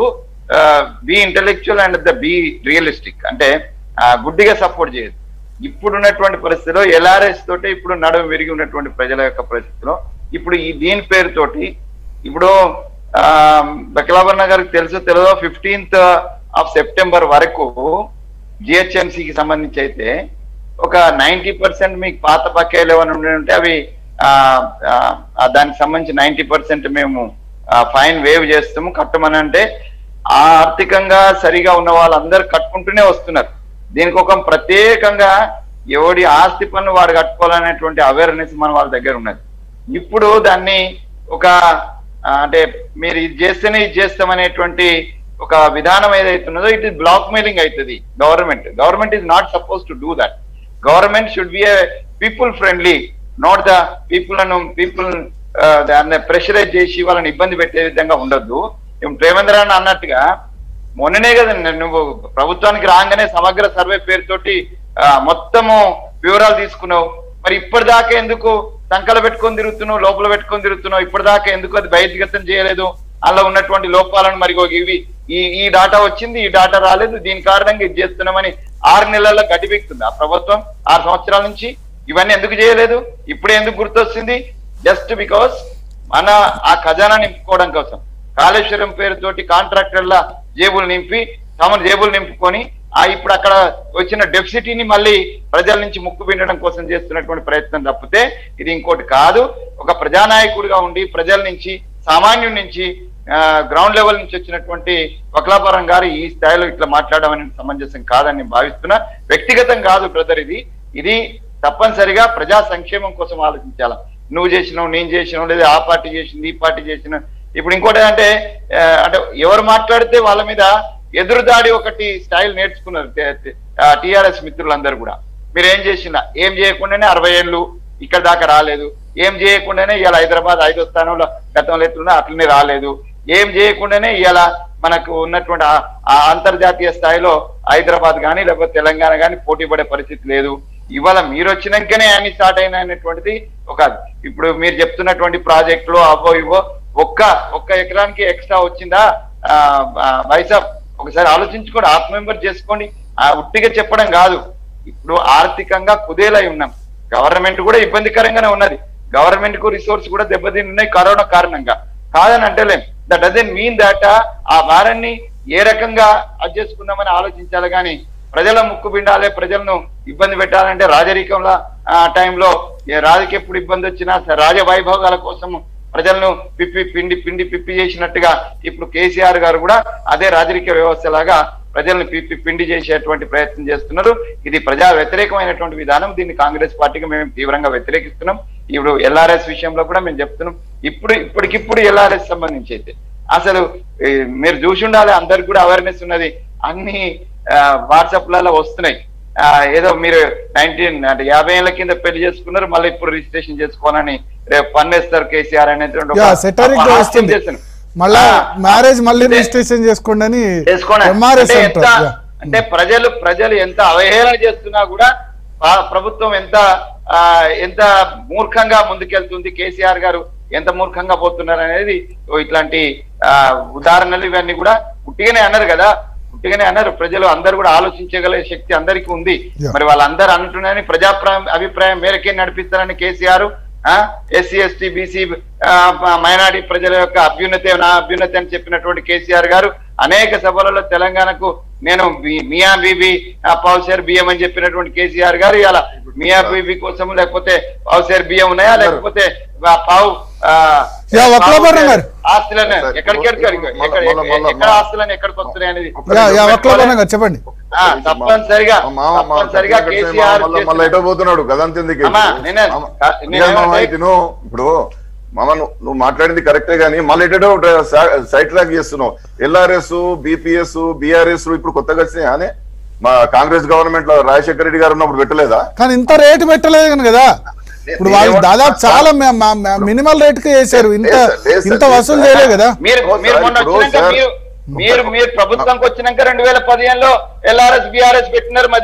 D: be intellectual and the be realistic అంటే ఆ, గుడ్డిగా సపోర్ట్ చేయదు ఇప్పుడు ఉన్నటువంటి పరిస్థితిలో ఎల్ఆర్ఎస్ తోటి ఇప్పుడు నడుము విరిగి ఉన్నటువంటి ప్రజల యొక్క పరిస్థితిలో ఇప్పుడు ఈ దీని పేరుతోటి ఇప్పుడు ఆ, బకలాబర్ గారికి తెలుసు తెలియదో ఫిఫ్టీన్త్ ఆఫ్ సెప్టెంబర్ వరకు జిహెచ్ఎంసీకి సంబంధించి అయితే ఒక నైన్టీ పర్సెంట్ మీకు పాత బకాయిలు ఏమైనా ఉండి ఉంటే అవి ఆ, ఆ, ఆ, దానికి సంబంధించి నైన్టీ పర్సెంట్ మేము ఫైన్ వేవ్ చేస్తాము కట్టమని అంటే ఆ ఆర్థికంగా సరిగా ఉన్న వాళ్ళందరూ కట్టుకుంటూనే వస్తున్నారు దీనికి ఒక ప్రత్యేకంగా ఎవడి ఆస్తి పన్ను వాడు కట్టుకోవాలనేటువంటి అవేర్నెస్ మన వాళ్ళ దగ్గర ఉన్నది ఇప్పుడు దాన్ని ఒక ఆ, అంటే మీరు ఇది చేస్తేనే ఇది చేస్తామనేటువంటి ఒక విధానం ఏదైతే ఉన్నదో ఇట్ ఇస్ బ్లాక్ మెయిలింగ్ అవుతుంది government government is not suppose to do that government should be a people friendly not the people అను పీపుల్ దాన్ని ప్రెషరైజ్ చేసి వాళ్ళని ఇబ్బంది పెట్టే విధంగా ఉండొద్దు ఇప్పుడు ప్రేమేంద్ర అన్న అన్నట్టుగా మొన్ననే కదా న- నువ్వు ప్రభుత్వానికి రాగానే సమగ్ర సర్వే పేరుతోటి ఆ, మొత్తము వివరాలు తీసుకున్నావు మరి ఇప్పటిదాకా ఎందుకు సంకల పెట్టుకొని తిరుగుతున్నావు లోపల పెట్టుకొని తిరుగుతున్నావు ఇప్పటిదాకా ఎందుకు అది బహిర్గతం చేయలేదు అలా ఉన్నటువంటి లోపాలను మరి ఇగో ఇవి ఈ ఈ డాటా వచ్చింది ఈ డాటా రాలేదు దీని కారణంగా ఇది చేస్తున్నామని ఆరు నెలల్లో గడిపిస్తుంది ఆ ప్రభుత్వం ఆరు సంవత్సరాల నుంచి ఇవన్నీ ఎందుకు చేయలేదు ఇప్పుడే ఎందుకు గుర్తొస్తుంది జస్ట్ బికాస్ మన ఆ ఖజానా నింపుకోవడం కోసం కాళేశ్వరం పేరుతోటి కాంట్రాక్టర్ల జేబులు నింపి తమ జేబులు నింపుకొని ఆ ఇప్పుడు అక్కడ వచ్చిన డెఫిసిటీని మళ్ళీ ప్రజల నుంచి ముక్కు పిండడం కోసం చేస్తున్నటువంటి ప్రయత్నం తప్పితే ఇది ఇంకోటి కాదు ఒక ప్రజానాయకుడిగా ఉండి ప్రజల నుంచి సామాన్యుడి నుంచి గ్రౌండ్ లెవెల్ నుంచి వచ్చినటువంటి వక్లాపురం గారు ఈ స్థాయిలో ఇట్లా మాట్లాడడం అనేది సమంజసం కాదని నేను భావిస్తున్నా వ్యక్తిగతం కాదు బ్రదర్ ఇది ఇది తప్పనిసరిగా ప్రజా సంక్షేమం కోసం ఆలోచించాల నువ్వు చేసినావు నేను చేసినావు లేదా ఆ పార్టీ చేసింది ఈ పార్టీ చేసిన ఇప్పుడు ఇంకోటి అంటే ఆ, అంటే ఎవరు మాట్లాడితే వాళ్ళ మీద ఎదురుదాడి ఒకటి స్టైల్ నేర్చుకున్నారు టిఆర్ఎస్ మిత్రులందరూ కూడా మీరు ఏం చేసినా ఏం చేయకుండానే అరవై ఏళ్ళు ఇక్కడ దాకా రాలేదు ఏం చేయకుండానే ఇవాళ హైదరాబాద్ ఐదో స్థానంలో గతంలో ఎట్లున్నా అట్లనే రాలేదు ఏం చేయకుండానే ఇవాళ మనకు ఉన్నటువంటి ఆ- ఆ అంతర్జాతీయ స్థాయిలో హైదరాబాద్ కానీ లేకపోతే తెలంగాణ కానీ పోటీ పడే పరిస్థితి లేదు ఇవాళ మీరు వచ్చినాకనే అన్ని స్టార్ట్ అయిన అనేటువంటిది ఒక ఇప్పుడు మీరు చెప్తున్నటువంటి ప్రాజెక్టులు అవో ఇవో ఒక్క ఒక్క ఎకరానికి ఎక్స్ట్రా వచ్చిందా ఆ, ఆ, వైసాప్ ఒకసారి ఆలోచించుకోండి ఆత్మ మెంబర్ చేసుకోండి ఆ ఉట్టిగా చెప్పడం కాదు ఇప్పుడు ఆర్థికంగా కుదేలై ఉన్నాం గవర్నమెంట్ కూడా ఇబ్బందికరంగానే ఉన్నది గవర్నమెంట్ కు రిసోర్స్ కూడా దెబ్బతిని ఉన్నాయి కరోనా కారణంగా కాదని అంటలేం దట్ డజన్ మీన్ దట్ ఆ భారాన్ని ఏ రకంగా అడ్జేసుకుందామని ఆలోచించాలి కానీ ప్రజల ముక్కు పిండాలి ప్రజలను ఇబ్బంది పెట్టాలంటే రాజరికంలో ఆ టైంలో ఏ రాజుకి ఎప్పుడు ఇబ్బంది వచ్చినా స- రాజ వైభోగాల కోసం ప్రజలను పిప్పి పిండి పిండి పిప్పి చేసినట్టుగా ఇప్పుడు కేసీఆర్ గారు కూడా అదే రాజరిక వ్యవస్థ లాగా ప్రజలను పిప్పి పిండి చేసేటువంటి ప్రయత్నం చేస్తున్నారు ఇది ప్రజా వ్యతిరేకమైనటువంటి విధానం దీన్ని కాంగ్రెస్ పార్టీకి మేము తీవ్రంగా వ్యతిరేకిస్తున్నాం ఇప్పుడు ఎల్ఆర్ఎస్ విషయంలో కూడా మేము చెప్తున్నాం ఇప్పుడు ఇప్పటికిప్పుడు ఎల్ఆర్ఎస్ సంబంధించి అయితే అసలు ఈ, మీరు చూసి ఉండాలి అందరికి కూడా అవేర్నెస్ ఉన్నది అన్ని వాట్సాప్ లలో వస్తున్నాయి ఆ, ఏదో మీరు నైన్టీన్ అంటే యాభై ఏళ్ల కింద పెళ్లి చేసుకున్నారు మళ్ళీ ఇప్పుడు రిజిస్ట్రేషన్ చేసుకోవాలని రేపు పన్నేస్తారు కేసీఆర్ అనేటువంటి
A: యా
D: ఒక
A: సెటరిక్ గా
D: అపహాస్యం
A: వస్తుంది
D: చేస్తున్నారు.
A: మళ్ళా
D: ఆ,
A: మ్యారేజ్ మళ్ళీ
D: అంటే-
A: రిజిస్ట్రేషన్ చేసుకోండి అని
D: చేసుకోండి
A: ఎంఆర్ఎస్
D: అంటే ఎంత
A: అంటారు యా.
D: అంటే ప్రజలు ప్రజలు ఎంత అవహేళన చేస్తున్నా కూడా పా- ప్రభుత్వం ఎంత ఆ, ఎంత మూర్ఖంగా ముందుకెళ్తుంది కేసీఆర్ గారు ఎంత మూర్ఖంగా పోతున్నారు అనేది ఓ ఇట్లాంటి ఆ, ఉదాహరణలు ఇవన్నీ కూడా ఉట్టిగానే అన్నారు కదా ఉట్టిగానే అన్నారు ప్రజలు అందరు కూడా ఆలోచించగల శక్తి అందరికీ ఉంది
A: Yeah.
D: మరి వాళ్ళందరూ అంటున్నారని ప్రజాప్రాయం అభిప్రాయం మేరకే నడిపిస్తారని KCR SC ST BC minority ప్రజల యొక్క అభ్యున్నతి నా అభ్యున్నతి అని చెప్పినటువంటి కేసీఆర్ గారు అనేక సభలలో తెలంగాణకు నేను బి- మియా బీబీ పావుసేర్ బియ్యం అని చెప్పినటువంటి కేసీఆర్ గారు ఇలా మియా బీబీ కోసం లేకపోతే పావుసేర్ బియ్యం ఉన్నాయా లేకపోతే ఆ పావు ఆ,
A: యా, వక్లభరణం గారు.
D: ఆస్తులను ఎక్కడికి ఎక్కడికి
B: మళ్ళా-
D: ఎక్కడ
B: మళ్ళా- మళ్ళా-
D: ఎక్కడ ఆస్తులను ఎక్కడికి వస్తున్నాయి అనేది
A: యా యా వక్లభరణం గారు చెప్పండి
D: ఆ, తప్పనిసరిగా
B: మా మామ మా
D: తప్పనిసరిగా
B: పక్కన కట్టే
D: కేసీఆర్
B: మామ మళ్ళా- మళ్ళా ఎటో పోతున్నాడు గదంతెందుకు
D: అమ్మా, నేనే-
B: మామ,
D: నేనే-
B: ఇదే మామ, ఇది నువ్వు ఇప్పుడు మామ నువ్వు నువ్వు మాట్లాడింది కరెక్టే గానీ మళ్ళీ ఎటో సైట్ ట్రాక్ చేస్తున్నావు ఎల్ఆర్ఎస్ బిపిఎస్ బిఆర్ఎస్ ఇప్పుడు కొత్తగా వచ్చినాయి అని మా కాంగ్రెస్ గవర్నమెంట్ లో రాజశేఖర రెడ్డి గారు ఉన్నప్పుడు పెట్టలేదా
A: కానీ ఇంత రేటు పెట్టలేదు కనుక కదా ఇప్పుడు వాళ్ళు దాదాపు చాలా మినిమల్ రేట్ కి వేశారు ఇంత
B: లేదు సార్, లేదు సార్,
A: ఇంత
B: లేదు
A: వసూలు
B: సార్.
A: చేయలేదు కదా
D: మీరు
B: ఓ
D: మీరు
B: సార్,
D: మొన్న
B: ఇప్పుడు
D: వచ్చినాక
B: సార్,
D: మీరు మీరు మీరు ప్రభుత్వంకి వచ్చినాక రెండు వేల పదిహేనులో ఎల్ఆర్ఎస్ బిఆర్ఎస్ పెట్టినారు మదర్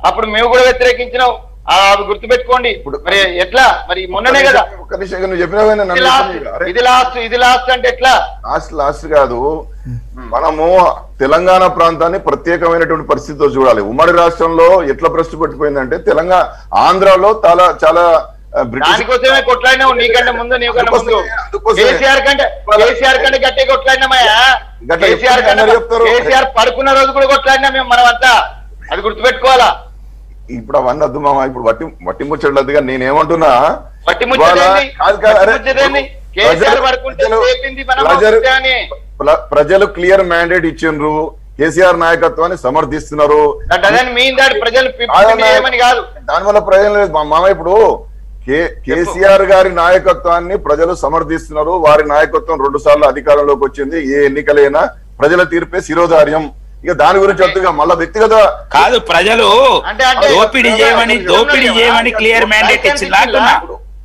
D: అప్పుడు మేము కూడా వ్యతిరేకించినాం ఆ, అవి గుర్తుపెట్టుకోండి
B: ఇప్పుడు-
D: మరి ఎట్లా మరి మొన్ననే కదా
B: ఒక్క నిమిషం నువ్వు చెప్పినావే నన్ను
D: ఇది లాస్ట్
B: అడుగుతుంది. అరే,
D: ఇది లాస్ట్ ఇది లాస్ట్ అంటే ఎట్లా
B: లాస్ట్ లాస్ట్ కాదు మనము తెలంగాణ ప్రాంతాన్ని ప్రత్యేకమైనటువంటి పరిస్థితితో చూడాలి ఉమ్మడి రాష్ట్రంలో ఎట్లా ప్రశ్న పట్టిపోయిందంటే తెలంగాణ ఆంధ్రాలో చాలా చాలా ఆ, బ్రిటిష్
D: దానికోసమే కొట్లాడినావు నీకంటే ముందు నీకన్నా ముందు
B: అందుకోసమే, అందుకోసమే.
D: కేసీఆర్ కంటే కేసీఆర్ కంటే గట్టిగా కొట్లాడినామయ్యా
B: గట్టిగా
D: కేసీఆర్
B: చెప్తే
D: కంటే
B: అందరూ చెప్తారు.
D: కేసీఆర్ పడుకున్న రోజు కూడా కొట్లాడినా మేము మనం అంతా అది గుర్తుపెట్టుకోవాలా
B: ఇప్పుడు అవన్నీ వద్దు మామ ఇప్పుడు వట్టి వట్టి ముచ్చట్లద్దుగా నేనేమంటున్నా
D: వట్టి ముచ్చటేంది?
B: ఇవాళ- కాదు కాదు, అరే,
D: వట్టి ముచ్చటేంది? కేసీఆర్
B: ప్రజలు-
D: పడుకుంటే
B: ప్రజలు-
D: లేపింది మనం
B: ప్రజలు-
D: అంతే అని.
B: ప్ర- ప్రజలు క్లియర్ మ్యాండేట్ ఇచ్చిండ్రు కేసీఆర్ నాయకత్వాన్ని సమర్థిస్తున్నారు
D: That doesn't mean that ప్రజలు పిప్పి
B: కాదన్నా,
D: చేయమని కాదు
B: దానివల్ల ప్రయోజనం లేదు మా మామ ఇప్పుడు కే కేసీఆర్ గారి నాయకత్వాన్ని ప్రజలు సమర్థిస్తున్నారు వారి నాయకత్వం రెండు సార్లు అధికారంలోకి వచ్చింది ఏ ఎన్నికలైనా ప్రజల తీర్పే శిరోధార్యం ఇక దాని గురించి వద్దుగా మళ్ళా వ్యక్తిగత
C: కాదు ప్రజలు
D: అంటే- అంటే-
C: దోపిడీ చేయమని దోపిడీ చేయమని క్లియర్ మ్యాండేట్ ఇచ్చింది అంటున్నా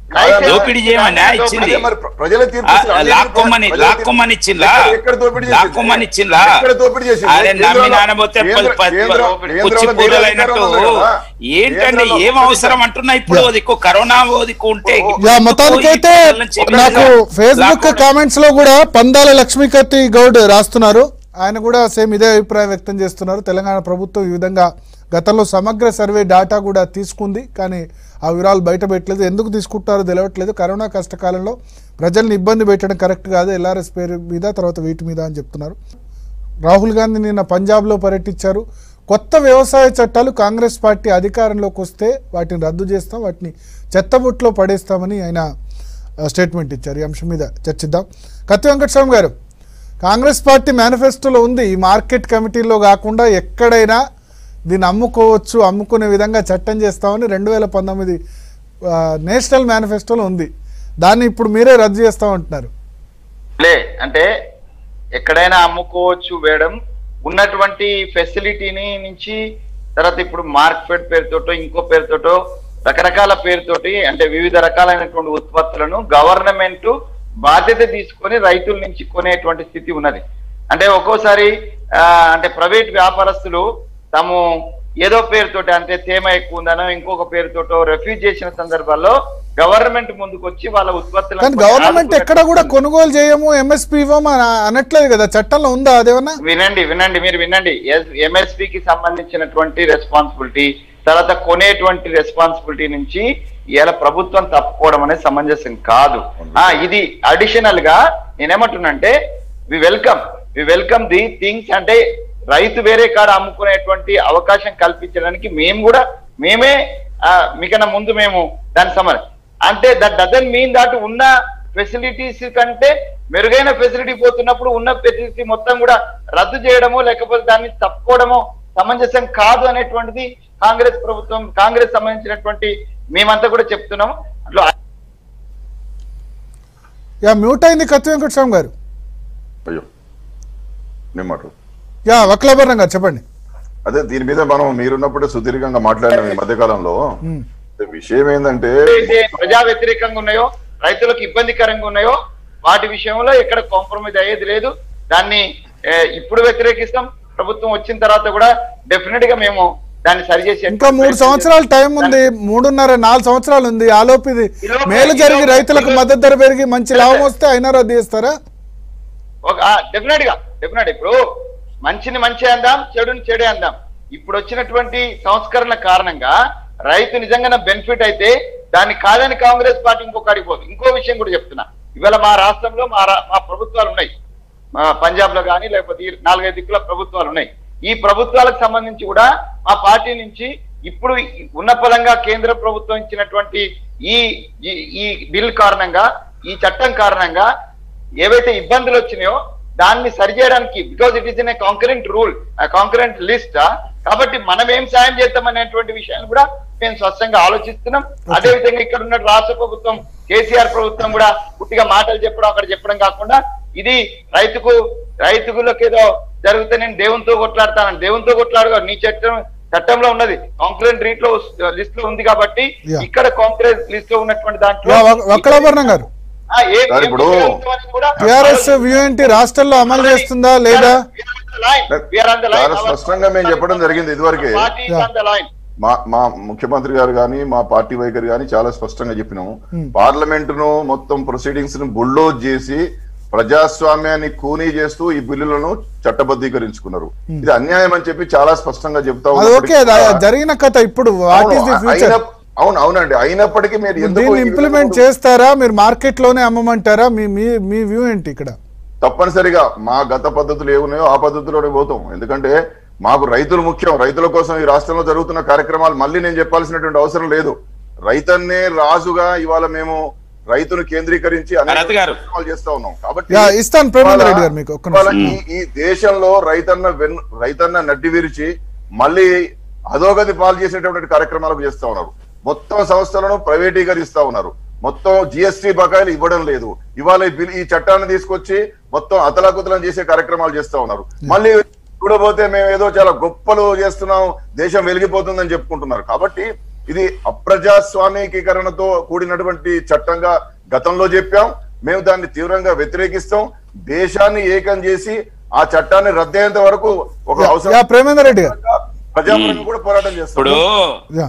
C: దోపిడీ చేయమని ఇచ్చింది
B: అదే మరి ప్ర- ప్రజల తీర్పు
C: ఆ,
B: ఇచ్చిన అదే
C: లాక్కొమ్మని
B: ప్రజల తీర్పు-
C: లాక్కొమ్మని ఇచ్చిందా
B: ఎక్కడ- ఎక్కడ దోపిడీ చేసింది?
C: లాక్కొమ్మని ఇచ్చిందా
B: ఎక్కడ దోపిడీ చేసింది?
C: అరే నమ్మి
B: కేంద్రంలో-
C: నానబోతే
B: కేంద్ర- కేంద్ర-
C: పుచ్చి
B: కేంద్రంలో
C: పూరలైనట్టు
B: అధికారం ఉంది కదా?
C: ఏంటండి
B: కేంద్రంలో-
C: ఏం అవసరం అంటున్నా ఇప్పుడు దిక్కు కరోనా దిక్కు ఉంటే
A: యా మొత్తానికైతే నాకు ఫేస్బుక్ కామెంట్స్ లో కూడా పందాల లక్ష్మీకర్తి గౌడ్ రాస్తున్నారు ఆయన కూడా సేమ్ ఇదే అభిప్రాయం వ్యక్తం చేస్తున్నారు తెలంగాణ ప్రభుత్వం ఈ విధంగా గతంలో సమగ్ర సర్వే డేటా కూడా తీసుకుంది కానీ ఆ వివరాలు బయట పెట్టలేదు ఎందుకు తీసుకుంటారో తెలియట్లేదు కరోనా కష్టకాలంలో ప్రజల్ని ఇబ్బంది పెట్టడం కరెక్ట్ కాదు ఎల్ఆర్ఎస్ పేరు మీద తర్వాత వీటి మీద అని చెప్తున్నారు రాహుల్ గాంధీ నిన్న పంజాబ్లో పర్యటించారు కొత్త వ్యవసాయ చట్టాలు కాంగ్రెస్ పార్టీ అధికారంలోకి వస్తే వాటిని రద్దు చేస్తాం వాటిని చెత్తబుట్లో పడేస్తామని ఆయన ఆ, స్టేట్మెంట్ ఇచ్చారు ఈ అంశం మీద చర్చిద్దాం కత్తి వెంకటస్వామి గారు కాంగ్రెస్ పార్టీ మేనిఫెస్టోలో ఉంది ఈ మార్కెట్ కమిటీలో కాకుండా ఎక్కడైనా దీన్ని అమ్ముకోవచ్చు అమ్ముకునే విధంగా చట్టం చేస్తామని రెండు వేల పంతొమ్మిది ఆ, నేషనల్ మేనిఫెస్టోలో ఉంది దాన్ని ఇప్పుడు మీరే రద్దు చేస్తామంటున్నారు
D: లే అంటే ఎక్కడైనా అమ్ముకోవచ్చు వేయడం ఉన్నటువంటి ఫెసిలిటీని నుంచి తర్వాత ఇప్పుడు మార్కెట్ పేరుతోటో ఇంకో పేరుతోటో రకరకాల పేరుతోటి అంటే వివిధ రకాలైనటువంటి ఉత్పత్తులను గవర్నమెంట్ బాధ్యత తీసుకొని రైతుల నుంచి కొనేటువంటి స్థితి ఉన్నది అంటే ఒక్కోసారి ఆ, అంటే ప్రైవేట్ వ్యాపారస్తులు తాము ఏదో పేరుతోటి అంటే తేమ ఎక్కువ ఉందనో ఇంకొక పేరుతోటో రెఫ్యూజ్ చేసిన సందర్భాల్లో గవర్నమెంట్ ముందుకు వచ్చి వాళ్ళ ఉత్పత్తులను
A: కానీ గవర్నమెంట్ ఎక్కడ కూడా కొనుగోలు చేయము ఎంఎస్పీ ఇవ్వము అని అనట్లేదు కదా చట్టంలో ఉందా అదేమన్నా
D: వినండి వినండి మీరు వినండి ఎంఎస్పి కి సంబంధించినటువంటి రెస్పాన్సిబిలిటీ తర్వాత కొనేటువంటి రెస్పాన్సిబిలిటీ నుంచి ఇలా ప్రభుత్వం తప్పుకోవడం అనేది సమంజసం కాదు ఆ ఇది అడిషనల్ గా నేనేమంటున్నానంటే we welcome we welcome the things అంటే రైతు వేరే కాడ అమ్ముకునేటువంటి అవకాశం కల్పించడానికి మేము కూడా మేమే ఆ, మీకన్నా ముందు మేము దాని సమర అంటే దట్ డజన్ మీన్ దట్ ఉన్న ఫెసిలిటీస్ కంటే మెరుగైన ఫెసిలిటీ పోతున్నప్పుడు ఉన్న ఫెసిలిటీ మొత్తం కూడా రద్దు చేయడమో లేకపోతే దాన్ని తప్పుకోవడమో సమంజసం కాదు అనేటువంటిది కాంగ్రెస్ ప్రభుత్వం కాంగ్రెస్ సంబంధించినటువంటి మేమంతా కూడా చెప్తున్నాము అట్లా
A: యా మ్యూట్ అయింది కత్తి వెంకటస్వామి గారు
B: అయ్యో నేను మాట
A: యా వక్లాభరణం గారు చెప్పండి
B: అదే దీని మీద మనం మీరున్నప్పుడే సుదీర్ఘంగా మాట్లాడినాం ఈ మధ్యకాలంలో
A: ఉమ్.
B: విషయం ఏంటంటే
D: అయితే ప్రజా వ్యతిరేకంగా ఉన్నాయో రైతులకు ఇబ్బందికరంగా ఉన్నాయో వాటి విషయంలో ఎక్కడ కాంప్రమైజ్ అయ్యేది లేదు దాన్ని ఏ, ఇప్పుడు వ్యతిరేకిస్తాం ప్రభుత్వం వచ్చిన తర్వాత కూడా డెఫినెట్ గా మేము దాన్ని సరిచేసి
A: ఇంకా మూడు సంవత్సరాల టైం ఉంది మూడున్నర నాలుగు సంవత్సరాలు ఉంది ఆలోపు ఇది మేలు జరిగి రైతులకు మద్దతు ధర పెరిగి మంచి లాభం వస్తే అయినా రద్దు చేస్తారా
D: ఒక డెఫినెట్ గా డెఫినెట్ ఇప్పుడు మంచిని మంచి అందాం చెడుని చెడే అందాం ఇప్పుడు వచ్చినటువంటి సంస్కరణల కారణంగా రైతు నిజంగా బెనిఫిట్ అయితే దాన్ని కాదని కాంగ్రెస్ పార్టీ ఇంకొక అడిగిపోదు ఇంకో విషయం కూడా చెప్తున్నా ఇవాళ మా రాష్ట్రంలో మా రా- మా ప్రభుత్వాలు ఉన్నాయి మా పంజాబ్ లో కానీ లేకపోతే ఈ నాలుగైదు దిక్కుల ప్రభుత్వాలు ఉన్నాయి ఈ ప్రభుత్వాలకు సంబంధించి కూడా మా పార్టీ నుంచి ఇప్పుడు ఉన్న పరంగా కేంద్ర ప్రభుత్వం ఇచ్చినటువంటి ఈ ఈ- ఈ బిల్ కారణంగా ఈ చట్టం కారణంగా ఏవైతే ఇబ్బందులు వచ్చినాయో దాన్ని సరిచేయడానికి because it is in a concurrent rule concurrent list కాబట్టి మనం ఏం సాయం చేస్తామనేటువంటి విషయాన్ని కూడా మేము స్పష్టంగా ఆలోచిస్తున్నాం అదే విధంగా ఇక్కడ ఉన్న రాష్ట్ర ప్రభుత్వం కేసీఆర్ ప్రభుత్వం కూడా పుట్టిగా మాటలు చెప్పడం అక్కడ చెప్పడం కాకుండా ఇది రైతుకు రైతులకు ఏదో జరిగితే నేను దేవునితో కొట్లాడతాను దేవునితో కొట్లాడు నీ చట్టం చట్టంలో ఉన్నది కాంక్రెంట్ రీట్ లో లిస్ట్ లో ఉంది కాబట్టి
A: Yeah.
D: ఇక్కడ కాంక్రెంట్ లిస్ట్ లో ఉన్నటువంటి దాంట్లో
A: యా, వక్- వక్లాభరణం గారు
D: ఆ, ఏ-
B: సార్,
D: ఏ
B: ఇప్పుడు
D: ప్రభుత్వాన్ని కూడా
A: టిఆర్ఎస్ వ్యూ ఏంటి రాష్ట్రంలో అమలు చేస్తుందా లేదా
D: We are on the line. We are on the line.
B: చాలా స్పష్టంగా మేము చెప్పడం జరిగింది ఇదివరకే.
D: Party is on the line.
B: మా మా ముఖ్యమంత్రి గారు కానీ మా పార్టీ వైఖరి కానీ చాలా స్పష్టంగా చెప్పినాము పార్లమెంట్ ను మొత్తం ప్రొసీడింగ్స్ ను బుల్డోజ్ చేసి ప్రజాస్వామ్యాన్ని కూనీ చేస్తూ ఈ బిల్లులను చట్టబద్ధీకరించుకున్నారు ఇది అన్యాయం అని చెప్పి చాలా స్పష్టంగా చెప్తా
A: అది ఓకే
B: ఉన్నప్పటికీ
A: అది
B: కూడా-
A: జరిగిన కథ ఇప్పుడు వాట్
B: అవును,
A: ఈస్ ది ఫ్యూచర్
B: అయిన- అవును అవునండి అయినప్పటికీ మీరు ఎందుకు
A: దీన్ని
B: ఈ
A: ఇంప్లిమెంట్
B: విధంగా
A: చేస్తారా మీరు మార్కెట్ లోనే అమ్మమంటారా మీ మీ మీ వ్యూ ఏంటి ఇక్కడ
B: తప్పనిసరిగా మా గత పద్ధతులు ఏమున్నాయో ఆ పద్ధతిలోనే పోతాం ఎందుకంటే మాకు రైతులు ముఖ్యం రైతుల కోసం ఈ రాష్ట్రంలో జరుగుతున్న కార్యక్రమాలు మళ్ళీ నేను చెప్పాల్సినటువంటి అవసరం లేదు రైతన్నే రాజుగా ఇవాళ మేము రైతును కేంద్రీకరించి అనేక
C: భరత్ గారు.
B: కార్యక్రమాలు చేస్తా ఉన్నాం కాబట్టి
A: యా, ఇస్తాను ప్రేమేందర్
B: ఇవాళ-
A: రెడ్డి గారు మీకు ఒక్క
B: ఇవాళ
A: నిమిషం.
B: ఈ ఈ దేశంలో రైతన్న వెన్ రైతన్న నడ్డి విరిచి మళ్ళీ అధోగతి పాలు చేసేటటువంటి కార్యక్రమాలకు చేస్తా ఉన్నారు మొత్తం సంస్థలను ప్రైవేటీకరిస్తా ఉన్నారు మొత్తం జిఎస్టీ బకాయిలు ఇవ్వడం లేదు ఇవాళ ఈ బిల్ ఈ చట్టాన్ని తీసుకొచ్చి మొత్తం అతలాకుతలం చేసే కార్యక్రమాలు చేస్తా ఉన్నారు మళ్ళీ చూడబోతే మేము ఏదో చాలా గొప్పలు చేస్తున్నాం దేశం వెలిగిపోతుందని చెప్పుకుంటున్నారు కాబట్టి ఇది అప్రజాస్వామికీకరణతో కూడినటువంటి చట్టంగా గతంలో చెప్పాం మేము దాన్ని తీవ్రంగా వ్యతిరేకిస్తాం దేశాన్ని ఏకం చేసి ఆ చట్టాన్ని రద్దయ్యేంత వరకు ఒక
A: యా,
B: అవసరం
A: ప్రేమేందర్ రెడ్డి గారు
B: ప్రజాపరంగా కూడా పోరాటం చేస్తాం
C: ఇప్పుడు
A: యా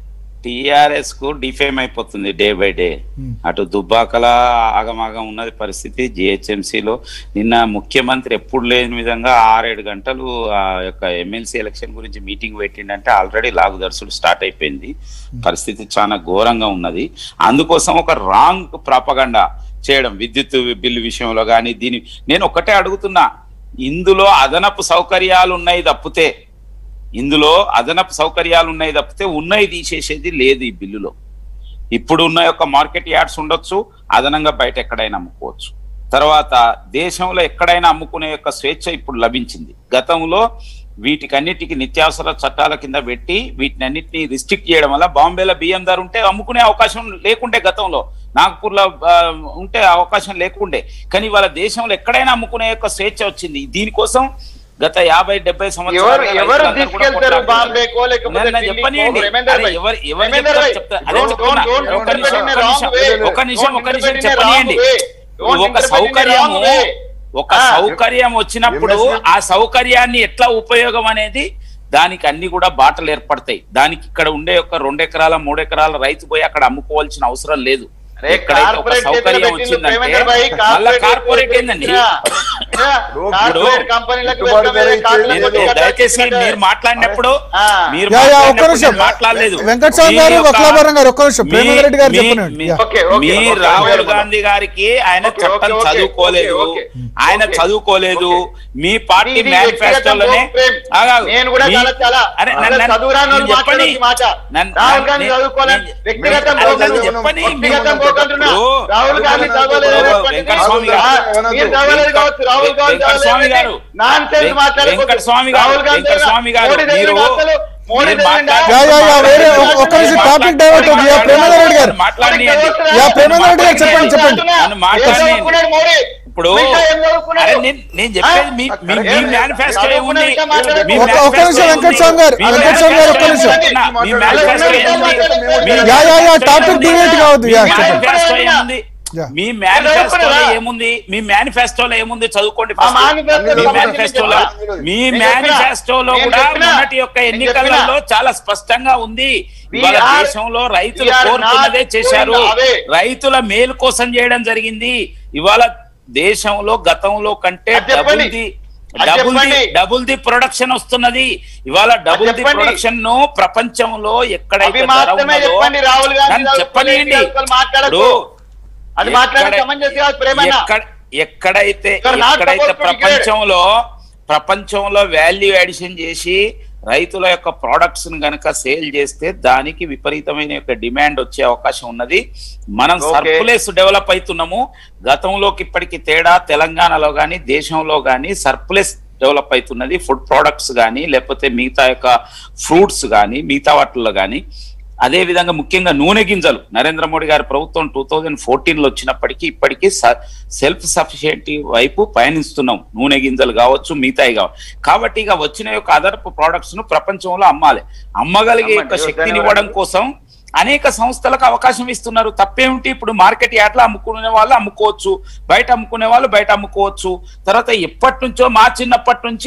C: టిఆర్ఎస్ కు డిఫేమ్ అయిపోతుంది డే బై డే అటు దుబ్బాకల ఆగమాగం ఉన్నది పరిస్థితి GHMC లో నిన్న ముఖ్యమంత్రి ఎప్పుడు లేని విధంగా ఆరేడు గంటలు ఆ యొక్క ఎమ్మెల్సీ ఎలక్షన్ గురించి మీటింగ్ పెట్టిండంటే ఆల్రెడీ లాగు దర్శుడు స్టార్ట్ అయిపోయింది పరిస్థితి చాలా ఘోరంగా ఉన్నది అందుకోసం ఒక రాంగ్ ప్రాపగండా చేయడం విద్యుత్ బిల్లు విషయంలో కానీ దీని నేను ఒక్కటే అడుగుతున్నా ఇందులో అదనపు సౌకర్యాలు ఉన్నాయి తప్పితే ఇందులో అదనపు సౌకర్యాలు ఉన్నాయి తప్పితే ఉన్నాయి తీసేసేది లేదు ఈ బిల్లులో ఇప్పుడు ఉన్న యొక్క మార్కెట్ యార్డ్స్ ఉండొచ్చు అదనంగా బయట ఎక్కడైనా అమ్ముకోవచ్చు తర్వాత దేశంలో ఎక్కడైనా అమ్ముకునే యొక్క స్వేచ్ఛ ఇప్పుడు లభించింది గతంలో వీటికన్నిటికీ నిత్యావసర చట్టాల కింద పెట్టి వీటిని అన్నిటిని రిస్ట్రిక్ట్ చేయడం వల్ల బాంబేలో బియ్యం ధర ఉంటే అమ్ముకునే అవకాశం లేకుండే గతంలో నాగ్పూర్లో ఆ, ఉంటే అవకాశం లేకుండే కానీ ఇవాళ దేశంలో ఎక్కడైనా అమ్ముకునే యొక్క స్వేచ్ఛ వచ్చింది దీనికోసం గత యాభై డెబ్బై
D: ఎవరు
C: సంవత్సరాలుగా
D: ఎవరు
C: రైతులందరూ కూడా
D: తీసుకెళ్తారు
C: కొట్లాడుతున్నారు.
D: బాంబేకో లేకపోతే
C: నన్ను
D: ఢిల్లీకో,
C: చెప్పనీయండి.
D: రేమేందర్
C: అరే
D: భాయ్.
C: ఎవరు- ఎవరు
D: రేమేందర్
C: చెప్తారు
D: భాయ్.
C: చెప్తా- అదే
D: Don't-
C: చెప్తున్నా.
D: don't- don't
C: ఒక్క నిమిషం,
D: interpret in
C: ఒక్క
D: a
C: నిమిషం,
D: wrong way.
C: ఒక్క నిమిషం,
D: Don't
C: ఒక్క నిమిషం
D: interpret in a
C: చెప్పనీయండి.
D: wrong way. Don't
C: ఒక
D: interpret in a
C: సౌకర్యము
D: wrong way.
C: ఒక
D: ఆ.
C: సౌకర్యం వచ్చినప్పుడు
B: MSP
C: ఆ సౌకర్యాన్ని ఎట్లా ఉపయోగం అనేది దానికి అన్ని కూడా బాటలు ఏర్పడతాయి దానికి ఇక్కడ ఉండే ఒక రెండు ఎకరాల మూడు ఎకరాల రైతు పోయి అక్కడ అమ్ముకోవాల్సిన అవసరం లేదు
D: అరే,
C: ఎక్కడైతే ఒక
D: కార్పొరేట్
C: సౌకర్యం
D: చేతిలో పెట్టిండు
C: వచ్చిందంటే
D: ప్రేమేందర్ భాయ్,
C: మళ్ళా
D: కార్పొరేట్
C: కార్పొరేట్
D: చేతిలో
C: ఏందండి
D: పెట్టినా. యా, కార్పొరేట్ కంపెనీలకు
B: గిట్టుబాటు ధర
D: వేరే
B: ఇచ్చేది
D: కార్పొరేట్
B: లేదు.
C: నేను-
D: చేతిలో
C: దయచేసి
D: పెట్టినట్టే.
C: మీరు మాట్లాడినప్పుడు
D: ఆ.
C: మీరు
A: యా యా ఒక్క
C: మాట్లాడినప్పుడు
A: నిమిషం
C: నేను మాట్లాడలేదు
A: వెంకటస్వామి
C: మీ
A: గారు
C: యొక్క-
A: వక్లాభరణం గారు ఒక్క నిమిషం
C: మీ-
A: ప్రేమేందర్ రెడ్డి గారు
C: మీ-
A: చెప్పండి
C: మీ-
A: యా.
D: ఓకే, ఓకే,
C: మీ
D: ఓకే,
C: రాహుల్
D: ఓకే.
C: గాంధీ గారికి ఆయన
D: ఓకే,
C: చట్టం
D: ఓకే, ఓకే,
C: చదువుకోలేదు
D: ఓకే, ఓకే.
C: ఆయన
D: ఓకే.
C: చదువుకోలేదు
D: ఓకే.
C: మీ పార్టీ
D: ఇది
C: మేనిఫెస్టోలోనే
D: వ్యక్తిగతం ప్రేమ్.
C: ఆగాగు.
D: నేను కూడా
C: మీ-
D: చాలా చాలా
C: అరే,
D: చాలా
C: నన్ను-
D: చదువురాని
C: నన్ను
D: వాళ్ళు
C: చెప్పని
D: మాట్లాడే మాట.
C: నన్ను-
D: రాహుల్ గాంధీ
C: నేను-
D: చదువుకోలేదు
C: నేను-
D: వ్యక్తిగతం
C: అరే,
D: పోకండి.
C: నన్ను చెప్పని
D: వ్యక్తిగతం
C: మీరు-
D: పోకంటున్నా.
C: ఇప్పుడు
D: రాహుల్ గాంధీ చదవలేదు
C: ఇప్పుడు
D: అనేటువంటిది
C: వెంకటస్వామి గారు-
D: ఆ, మీరు చదవలేదు కావచ్చు రాహుల్ గాంధీ
C: వెంకటస్వామి గారు
D: నాన్ సెన్స్
C: వెంక-
D: మాట్లాడకూడదు.
C: వెంకటస్వామి గారు
D: రాహుల్ గాంధీ
C: వెంకటస్వామి గారు
D: మోడీ దగ్గర
C: మీరు
D: అసలు మోడీ
C: మీరు
D: దగ్గర
C: మాట్లాడ-
A: యా యా యా వేరే ఒక్క- ఒక్క నిమిషం టాపిక్ డైవర్ట్ అవుతుంది యా ప్రేమేందర్ రెడ్డి గారు
C: మాట్లాడియండి
A: యా ప్రేమేందర్ రెడ్డి గారు చెప్పండి చెప్పండి
C: నన్ను మాట్లాడియండి. ఇప్పుడు అరే
D: ఇప్పుడు
C: నేను నేను చెప్పేది మీ మీ మీ మేనిఫెస్టో ఏముంది మీ
A: ఒక్క- ఒక్క
C: manifesto
A: నిమిషం
C: ఏముంది?
A: వెంకటస్వామి గారు,
C: మీ
A: వెంకటస్వామి గారు ఒక్క
C: manifesto
A: నిమిషం.
C: ఏముంది? మీ manifesto ఏముంది? మీ
A: యా యా యా టాపిక్
C: ఏముంది?
A: డివేట్ కావద్దు యా
C: మీ
A: చెప్పండి
C: manifesto ఏముంది
A: యా.
C: మీ మేనిఫెస్టోలో ఏముంది మీ మేనిఫెస్టోలో ఏముంది చదువుకోండి
D: మా
C: first.
D: manifesto
C: మీ
B: లో
C: మేనిఫెస్టోలో
B: చెప్పండి.
C: మీ
D: నేను
C: మేనిఫెస్టోలో
D: చెప్పినా.
C: కూడా
D: నేను చెప్పినా.
C: మొన్నటి యొక్క
D: నేను
C: ఎన్నికలలో చాలా స్పష్టంగా ఉంది
D: We
C: ఇవాళ
D: are-
C: దేశంలో రైతులు
D: we are
C: కోరుకున్నదే
D: not
C: చేశారు
D: going away.
C: రైతుల మేలు కోసం చేయడం జరిగింది ఇవాళ దేశంలో గతంలో కంటే
D: అది చెప్పండి.
C: డబుల్ ది
D: అది
C: డబుల్ ది
D: చెప్పండి.
C: డబుల్ ది ప్రొడక్షన్ వస్తున్నది ఇవాళ డబుల్ ది
D: చెప్పండి.
C: ప్రొడక్షన్ ను ప్రపంచంలో ఎక్కడైతే
D: అవి
C: ధర
D: మాత్రమే
C: ఉన్నదో
D: చెప్పండి రాహుల్ గాంధీ
C: నన్ను
D: గారు
C: చెప్పనీయండి
D: పొలిటికల్ మాట్లాడకు.
C: ఇప్పుడు
D: అది మాట్లాడే
C: ఎక్కడ-
D: సమంజసం కాదు ప్రేమన్న.
C: ఎక్కడ- ఎక్కడైతే
D: You are not
C: ఎక్కడైతే
D: supposed to declare.
C: ప్రపంచంలో ప్రపంచంలో వాల్యూ అడిషన్ చేసి రైతుల యొక్క ప్రొడక్ట్స్ ను గనక సేల్ చేస్తే దానికి విపరీతమైన యొక్క డిమాండ్ వచ్చే అవకాశం ఉన్నది మనం
D: Okay.
C: సర్ప్లెస్ డెవలప్ అవుతున్నాము గతంలోకి ఇప్పటికి తేడా తెలంగాణలో గాని దేశంలో గాని సర్ప్లెస్ డెవలప్ అవుతున్నది ఫుడ్ ప్రోడక్ట్స్ కానీ లేకపోతే మిగతా యొక్క ఫ్రూట్స్ కానీ మిగతా వాటిల్లో కానీ అదే విధంగా ముఖ్యంగా నూనె గింజలు నరేంద్ర మోడీ గారి ప్రభుత్వం టూ థౌజండ్ ఫోర్టీన్ లో వచ్చినప్పటికీ ఇప్పటికీ సెల్ఫ్ సఫిషియెంట్ వైపు పయనిస్తున్నాం నూనె గింజలు కావచ్చు మిగతాయి కావచ్చు కాబట్టి ఇక వచ్చిన యొక్క అదనపు ప్రోడక్ట్స్ ను ప్రపంచంలో అమ్మాలి అమ్మగలిగే యొక్క
D: అమ్మండి.
C: శక్తిని ఇవ్వడం కోసం అనేక సంస్థలకు అవకాశం ఇస్తున్నారు తప్పేమిటి ఇప్పుడు మార్కెట్ యార్డ్లో అమ్ముకునే వాళ్ళు అమ్ముకోవచ్చు బయట అమ్ముకునే వాళ్ళు బయట అమ్ముకోవచ్చు తర్వాత ఎప్పటి నుంచో మా చిన్నప్పటి నుంచి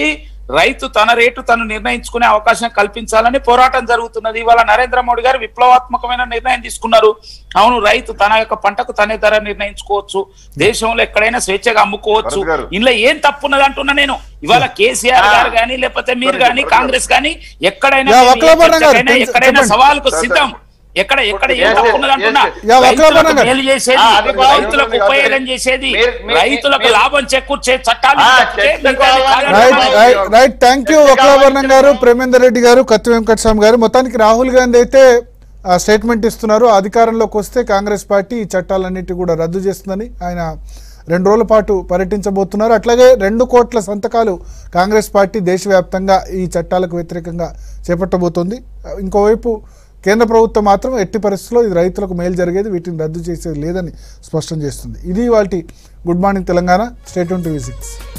E: రైతు తన రేటు తను నిర్ణయించుకునే అవకాశం కల్పించాలని పోరాటం జరుగుతున్నది ఇవాళ నరేంద్ర మోడీ గారు విప్లవాత్మకమైన నిర్ణయం తీసుకున్నారు అవును రైతు తన యొక్క పంటకు తనే ధర నిర్ణయించుకోవచ్చు దేశంలో ఎక్కడైనా స్వేచ్ఛగా అమ్ముకోవచ్చు
B: భరత్ గారు.
E: ఇందులో ఏం తప్పున్నది అంటున్నా నేను ఇవాళ కేసీఆర్ గారు కానీ లేకపోతే మీరు కానీ కాంగ్రెస్ కానీ ఎక్కడైనా
A: యా,
E: మేము ఏ
A: వక్లాభరణం గారు,
E: చర్చకైనా,
A: తెలుసు,
E: ఎక్కడైనా
A: చెప్పండి.
E: సవాలుకు
B: సార్,
E: సిద్ధం ఎక్కడ ఎక్కడ ఏం
D: Yes,
E: తప్పు
D: yes,
E: ఉన్నది అంటున్నా
D: yes,
A: యా, వక్లాభరణం
E: రైతులకు
A: గారు.
E: మేలు చేసేది
D: ఆ, అది బాగుంది.
E: రైతులకు ఉపయోగం చేసేది
D: మీరు- మీరు-
E: రైతులకు
D: మీరు-
E: లాభం చేకూర్చే చట్టాలు
D: ఆ,
E: తప్పితే
D: చర్చకు
E: మిగతాది
D: కావాలని
E: కాదని
A: రైట్
D: రైట్,
E: మనం-
A: right right thank you Vakulabharanam garu Premender Reddy గారు కత్తి వెంకటస్వామి గారు మొత్తానికి రాహుల్ గాంధీ అయితే ఆ, స్టేట్మెంట్ ఇస్తున్నారు అధికారంలోకి వస్తే కాంగ్రెస్ పార్టీ ఈ చట్టాలన్నిటి కూడా రద్దు చేస్తుందని ఆయన రెండు రోజుల పాటు పర్యటించబోతున్నారు అట్లాగే రెండు కోట్ల సంతకాలు కాంగ్రెస్ పార్టీ దేశవ్యాప్తంగా ఈ చట్టాలకు వ్యతిరేకంగా చేపట్టబోతోంది ఆ, ఇంకోవైపు కేంద్ర ప్రభుత్వం మాత్రం ఎట్టి పరిస్థితుల్లో ఇది రైతులకు మేలు జరిగేది వీటిని రద్దు చేసేది లేదని స్పష్టం చేస్తుంది ఇది వాటి good morning Telangana state TV six